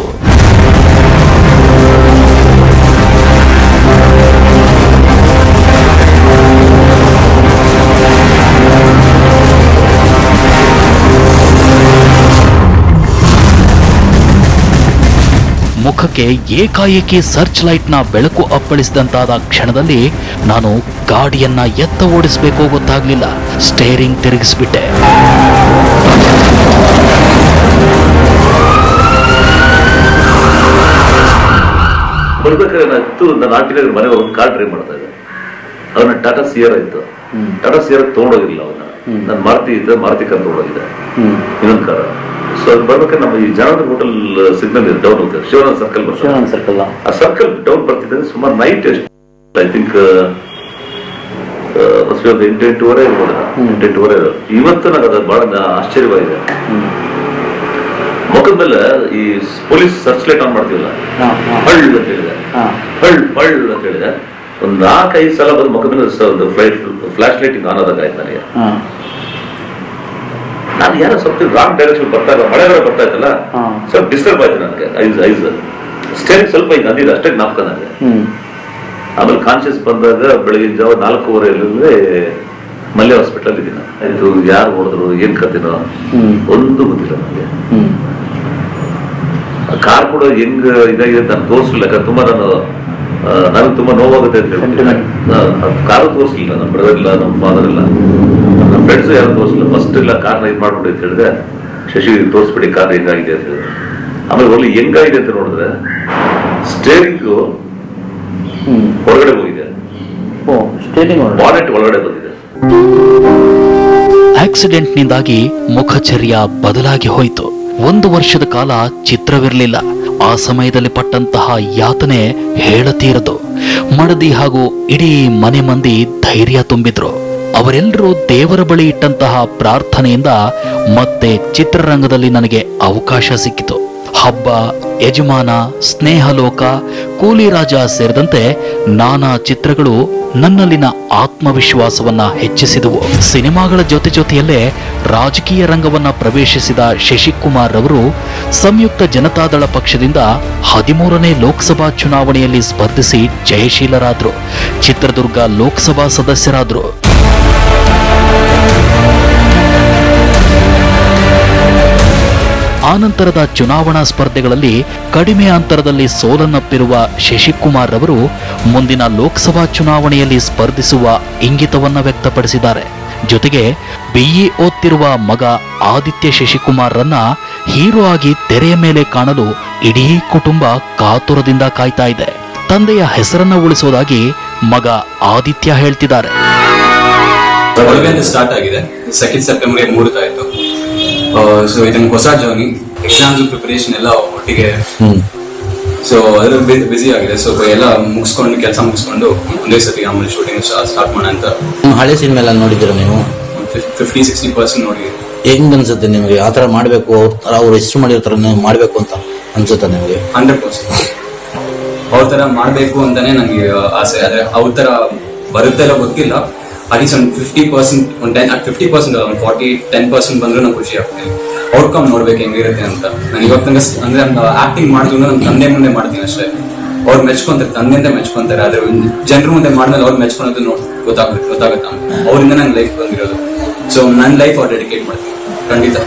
B: ಮುಖಕ್ಕೆ ಏಕಾಏಕಿ ಸರ್ಚ್ ಲೈಟ್ನ ಬೆಳಕು ಅಪ್ಪಳಿಸಿದಂತಾದ ಕ್ಷಣದಲ್ಲಿ ನಾನು ಗಾಡಿಯನ್ನ ಎತ್ತ ಓಡಿಸ್ಬೇಕೋ ಗೊತ್ತಾಗ್ಲಿಲ್ಲ ಸ್ಟೇರಿಂಗ್ ತಿರುಗಿಸ್ಬಿಟ್ಟೆ
D: ಬರ್ಬೇಕಾದ್ರೆ ಏನಾಯ್ತು ನನ್ನ ಆಟಿನಗರ ಮನೆ ಒಂದು ಕಾರ್ ಡ್ರೈವ್ ಮಾಡ್ತಾ ಇದ್ದೆ ಅವನ ಟಾಟಾ ಸಿಯರ್ ಇತ್ತು ಟಾಟಾ ಸಿಯರ್ ತೊಗೊಂಡೋಗಿಲ್ಲ ಅವನ್ನ ನನ್ನ ಮಾರುತಿ ಇದ್ದ ಮಾರುತಿ ಕಾರ್ ತೊಗೊಂಡೋಗಿದ್ದೆ ಇನ್ನೊಂದು ಕಾರ ಸೊ ಅದು ಬರ್ಬೇಕಾದ್ರೆ ನಮ್ಮ ಈ ಜನಾರ್ದನ್ ಹೋಟೆಲ್ ಸಿಗ್ನಲ್ ಇದೆ ಡೌನ್ ಹೋಗ್ತದೆ ಶಿವಾನಂದ ಸರ್ಕಲ್ ಬರ್ತದೆ
C: ಶಿವಾನಂದ ಸರ್ಕಲ್
D: ಆ ಸರ್ಕಲ್ ಡೌನ್ ಬರ್ತಿದ್ದೆ ಸುಮಾರು ನೈಟ್ ಎಷ್ಟು ಐ ಥಿಂಕ್ ಒಂದು ಎಂಟು ಎಂಟೂವರೆ ಇರ್ಬೋದು ಎಂಟು ಎಂಟೂವರೆ ಇರೋದು ಇವತ್ತು ನನಗೆ ಅದು ಬಹಳ ನ- ಆಶ್ಚರ್ಯವಾಗಿದೆ ಮುಖದ ಮೇಲೆ ಈ ಪೊಲೀಸ್ ಸರ್ಚ್ ಲೈಟ್ ಆನ್ ಮಾಡ್ತೀವಲ್ಲ ಹಳ್ ಅಂತ ಹೇಳಿದೆ ಹಳ್ ಹಳ್ ಅಂತ ಹೇಳಿದೆ ಒಂದು ನಾಲ್ಕೈದು ಸಲ ಬಂದು ಮುಖದ ಮೇಲೆ ಸ- ಒಂದು ಫ್ಲೈಟ್ ಫ್ಲಾಶ್ ಲೈಟಿಂಗ್ ಆನ್ ಆದಾಗ ಆಯ್ತು ನನಗೆ ನಾನು ಯಾರೋ ಸ್ವಲ್ಪ ರಾಂಗ್ ಡೈರೆಕ್ಷನ್ ಬರ್ತಾ ಇಲ್ಲ ಮಳೆ ಬೇರೆ ಬರ್ತಾ ಇತ್ತಲ್ಲ
C: ಹಾ.
D: ಸ್ವಲ್ಪ ಡಿಸ್ಟರ್ಬ್ ಆಯ್ತು ನನಗೆ ಐಸ್ ಐಸ್ ಸ್ಟೇರಿಂಗ್ ಸ್ವಲ್ಪ ಹಿಂಗೆ ಅಂದಿದೆ ಅಷ್ಟೇ ಜ್ಞಾಪಕ ನನಗೆ ಆಮೇಲೆ ಕಾನ್ಶಿಯಸ್ ಬಂದಾಗ ಬೆಳಗಿನ ಜಾವ ನಾಲ್ಕೂವರೆಯಲ್ಲೇ ಮಲ್ಯ ಹಾಸ್ಪಿಟಲ್ ಇದ್ದೀನಿ ಆಯ್ತು ಯಾರು ಹೊಡೆದ್ರು ಏನ್ ಕತ್ತಿನೋ ಒಂದು ಗೊತ್ತಿಲ್ಲ ನನಗೆ ಕಾರ್ ಕೂಡ ಹೆಂಗ್ ಇದಾಗಿದೆ ಅಂತ ನಾನು ತೋರಿಸ್ಲಿಲ್ಲ ಯಾಕಂದ್ರೆ ತುಂಬಾ ನಾನು ಆ, ನನಗೆ ತುಂಬಾ ನೋವಾಗುತ್ತೆ ಅಂತ
C: Sentiment.
D: ಹೇಳ್ಬಿಟ್ಟು ಕಾರು ತೋರಿಸ್ಲಿಲ್ಲ ನಮ್ಮ ಬ್ರದರ್ ಇಲ್ಲ ನಮ್ಮ ಫಾದರ್ ಇಲ್ಲ ನಮ್ಮ ಫ್ರೆಂಡ್ಸ್ ಯಾರು ತೋರಿಸ್ಲಿಲ್ಲ ಫಸ್ಟ್ ಇಲ್ಲ ಕಾರ್ನ ಇದು ಮಾಡ್ಬಿಡಿ ಅಂತ ಹೇಳಿದೆ ಶಶಿ ತೋರಿಸ್ಬಿಡಿ ಕಾರ್ ಹೆಂಗಾಗಿದೆ ಅಂತ ಹೇಳಿದ್ರೆ ಆಮೇಲೆ ಒಳ್ಳೆ ಹೆಂಗಾಗಿದೆ ಅಂತ ನೋಡಿದ್ರೆ ಸ್ಟೇರಿಂಗು ಹೊರಗಡೆ ಹೋಗಿದೆ
C: ಓ ಸ್ಟೇರಿಂಗ್
D: ಬಾನೆಟ್ ಒಳಗಡೆ ಬಂದಿದೆ
B: ಆಕ್ಸಿಡೆಂಟ್ನಿಂದಾಗಿ ಮುಖಚರ್ಯ ಬದಲಾಗಿ ಹೋಯಿತು ಒಂದು ವರ್ಷದ ಕಾಲ ಚಿತ್ರವಿರಲಿಲ್ಲ ಆ ಸಮಯದಲ್ಲಿ ಪಟ್ಟಂತಹ ಯಾತನೆ ಹೇಳತೀರದು ಮಡದಿ ಹಾಗೂ ಇಡೀ ಮನೆ ಮಂದಿ ಧೈರ್ಯ ತುಂಬಿದ್ರು ಅವರೆಲ್ಲರೂ ದೇವರ ಬಳಿ ಇಟ್ಟಂತಹ ಪ್ರಾರ್ಥನೆಯಿಂದ ಮತ್ತೆ ಚಿತ್ರರಂಗದಲ್ಲಿ ನನಗೆ ಅವಕಾಶ ಸಿಕ್ಕಿತು ಹಬ್ಬ ಯಜಮಾನ ಸ್ನೇಹಲೋಕ ಕೂಲಿ ರಾಜ ಸೇರಿದಂತೆ ನಾನಾ ಚಿತ್ರಗಳು ನನ್ನಲ್ಲಿನ ಆತ್ಮವಿಶ್ವಾಸವನ್ನ ಹೆಚ್ಚಿಸಿದವು ಸಿನಿಮಾಗಳ ಜೊತೆ ಜೊತೆಯಲ್ಲೇ ರಾಜಕೀಯ ರಂಗವನ್ನ ಪ್ರವೇಶಿಸಿದ ಶಶಿಕುಮಾರ್ ರವರು ಸಂಯುಕ್ತ ಜನತಾದಳ ಪಕ್ಷದಿಂದ ಹದಿಮೂರನೇ ಲೋಕಸಭಾ ಚುನಾವಣೆಯಲ್ಲಿ ಸ್ಪರ್ಧಿಸಿ ಜಯಶೀಲರಾದ್ರು ಚಿತ್ರದುರ್ಗ ಲೋಕಸಭಾ ಸದಸ್ಯರಾದ್ರು ಆನಂತರದ ಚುನಾವಣಾ ಸ್ಪರ್ಧೆಗಳಲ್ಲಿ ಕಡಿಮೆ ಅಂತರದಲ್ಲಿ ಸೋಲನ್ನಪ್ಪಿರುವ ಶಶಿಕುಮಾರ್ ರವರು ಮುಂದಿನ ಲೋಕಸಭಾ ಚುನಾವಣೆಯಲ್ಲಿ ಸ್ಪರ್ಧಿಸುವ ಇಂಗಿತವನ್ನ ವ್ಯಕ್ತಪಡಿಸಿದ್ದಾರೆ ಜೊತೆಗೆ ಬಿಇ ಓದ್ತಿರುವ ಮಗ ಆದಿತ್ಯ ಶಶಿಕುಮಾರ್ರನ್ನ ಹೀರೋ ಆಗಿ ತೆರೆಯ ಮೇಲೆ ಕಾಣಲು ಇಡೀ ಕುಟುಂಬ ಕಾತುರದಿಂದ ಕಾಯ್ತಾ ಇದೆ ತಂದೆಯ ಹೆಸರನ್ನ ಉಳಿಸೋದಾಗಿ ಮಗ ಆದಿತ್ಯ ಹೇಳ್ತಿದ್ದಾರೆ
G: ಒಳಗಡೆ ಸ್ಟಾರ್ಟ್ ಆಗಿದೆ ಸೆಕೆಂಡ್ ಸೆಪ್ಟೆಂಬರ್ಗೆ ಮುಗಿದಾಯ್ತು ಸೊ ಇದೊಂದು ಹೊಸ ಜರ್ನಿ ಎಕ್ಸಾಮ್ಸ್ ಪ್ರಿಪರೇಷನ್ ಎಲ್ಲ ಒಟ್ಟಿಗೆ ಸೊ ಅದ್ರಲ್ಲಿ ಬಿಸಿ ಆಗಿದೆ ಸೊ ಎಲ್ಲ ಮುಗಿಸ್ಕೊಂಡು ಕೆಲಸ ಮುಗಿಸ್ಕೊಂಡು ಒಂದೇ ಸತಿ ಆಮೇಲೆ ಶೂಟಿಂಗ್ ಸ್ಟಾರ್ಟ್ ಮಾಡೋಣ ಅಂತ
H: ಹಳೆ ಸಿನಿಮಾ ಎಲ್ಲ ನೋಡಿದ್ದೀರಾ ನೀವು
G: ಫಿಫ್ಟಿ ಸಿಕ್ಸ್ಟಿ ಪರ್ಸೆಂಟ್ ನೋಡಿ
H: ಹೆಂಗ್ ಅನ್ಸುತ್ತೆ ನಿಮಗೆ ಆ ಥರ ಮಾಡಬೇಕು ಅವ್ರ ಥರ ಅವ್ರು ಎಷ್ಟು ಮಾಡಿರ್ತಾರೆ ನೀವು ಮಾಡಬೇಕು ಅಂತ ಅನ್ಸುತ್ತಾ ನಿಮಗೆ
G: ಹಂಡ್ರೆಡ್ ಪರ್ಸೆಂಟ್ ಅವ್ರ ತರ ಮಾಡಬೇಕು ಅಂತಾನೆ ನನಗೆ ಆಸೆ ಆದ್ರೆ ಅವ್ರ ತರ ಬರುತ್ತೆ ಇಲ್ಲ ಗೊತ್ತಿಲ್ಲ ಅಟ್ಲೀಸ್ಟ್ ಒಂದು ಫಿಫ್ಟಿ ಪರ್ಸೆಂಟ್ ಒಂದು ಟೆನ್ ಫಿಫ್ಟಿ ಪರ್ಸೆಂಟ್ ಒಂದು ಫಾರ್ಟಿ ಟೆನ್ ಪರ್ಸೆಂಟ್ ಬಂದ್ರು ನಂಗೆ ಖುಷಿ ಆಗ್ತೀನಿ ಔಟ್ಕಮ್ ನೋಡ್ಬೇಕು ಹೆಂಗಿರುತ್ತೆ ಅಂತ ನಾನು ಇವಾಗ ತನಕ ಸ್- ಅಂದ್ರೆ ಆಕ್ಟಿಂಗ್ ಮಾಡಿದ್ರು ನಮ್ಮ ತಂದೆ ಮುಂದೆ ಮಾಡ್ತೀನಿ ಅಷ್ಟೇ ಅವ್ರು ಮೆಚ್ಕೊಂತಾರೆ ತಂದೆಯಿಂದ ಮೆಚ್ಕೊಂತಾರೆ ಆದ್ರೆ ಜನರ ಮುಂದೆ ಮಾಡಿದ್ಮೇಲೆ ಅವ್ರು ಮೆಚ್ಕೊಳೋದು ನೋಡ್ ಗೊತ್ತಾಗುತ್ತೆ ಗೊತ್ತಾಗುತ್ತೆ ಅವರಿಂದ ನನ್ನ ಲೈಫ್ ಬಂದಿರೋದು ಸೊ ನನ್ನ ಲೈಫ್ ಅವ್ರು ಡೆಡಿಕೇಟ್ ಮಾಡ್ತೀನಿ ಖಂಡಿತ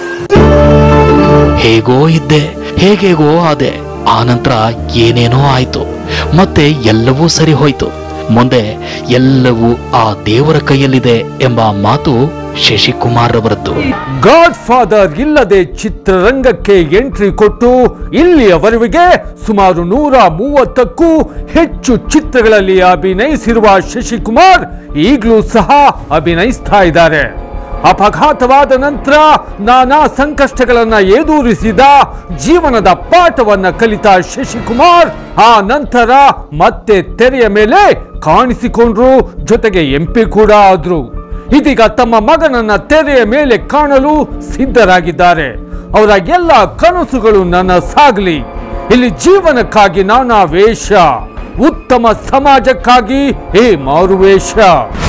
B: ಹೇಗೋ ಇದ್ದೆ ಹೇಗೇಗೋ ಆದೆ ಆನಂತರ ಏನೇನೋ ಆಯ್ತು ಮತ್ತೆ ಎಲ್ಲವೂ ಸರಿ ಹೋಯ್ತು ಮುಂದೆ ಎಲ್ಲವೂ ಆ ದೇವರ ಕೈಯಲ್ಲಿದೆ ಎಂಬ ಮಾತು ಶಶಿಕುಮಾರ್ ಅವರದ್ದು
A: ಗಾಡ್ ಫಾದರ್ ಇಲ್ಲದೆ ಚಿತ್ರರಂಗಕ್ಕೆ ಎಂಟ್ರಿ ಕೊಟ್ಟು ಇಲ್ಲಿಯವರೆಗೆ ಸುಮಾರು ನೂರ ಮೂವತ್ತಕ್ಕೂ ಹೆಚ್ಚು ಚಿತ್ರಗಳಲ್ಲಿ ಅಭಿನಯಿಸಿರುವ ಶಶಿಕುಮಾರ್ ಈಗಲೂ ಸಹ ಅಭಿನಯಿಸ್ತಾ ಇದ್ದಾರೆ ಅಪಘಾತವಾದ ನಂತರ ನಾನಾ ಸಂಕಷ್ಟಗಳನ್ನ ಎದುರಿಸಿದ ಜೀವನದ ಪಾಠವನ್ನ ಕಲಿತ ಶಶಿಕುಮಾರ್ ಆ ನಂತರ ಮತ್ತೆ ತೆರೆಯ ಮೇಲೆ ಕಾಣಿಸಿಕೊಂಡ್ರು ಜೊತೆಗೆ ಎಂಪಿ ಕೂಡ ಆದ್ರು ಇದೀಗ ತಮ್ಮ ಮಗನನ್ನ ತೆರೆಯ ಮೇಲೆ ಕಾಣಲು ಸಿದ್ಧರಾಗಿದ್ದಾರೆ ಅವರ ಎಲ್ಲ ಕನಸುಗಳು ನನ್ನ ಸಾಗಲಿ ಇಲ್ಲಿ ಜೀವನಕ್ಕಾಗಿ ನಾನಾ ವೇಷ ಉತ್ತಮ ಸಮಾಜಕ್ಕಾಗಿ ಹೇ ಮಾರುವೇಷ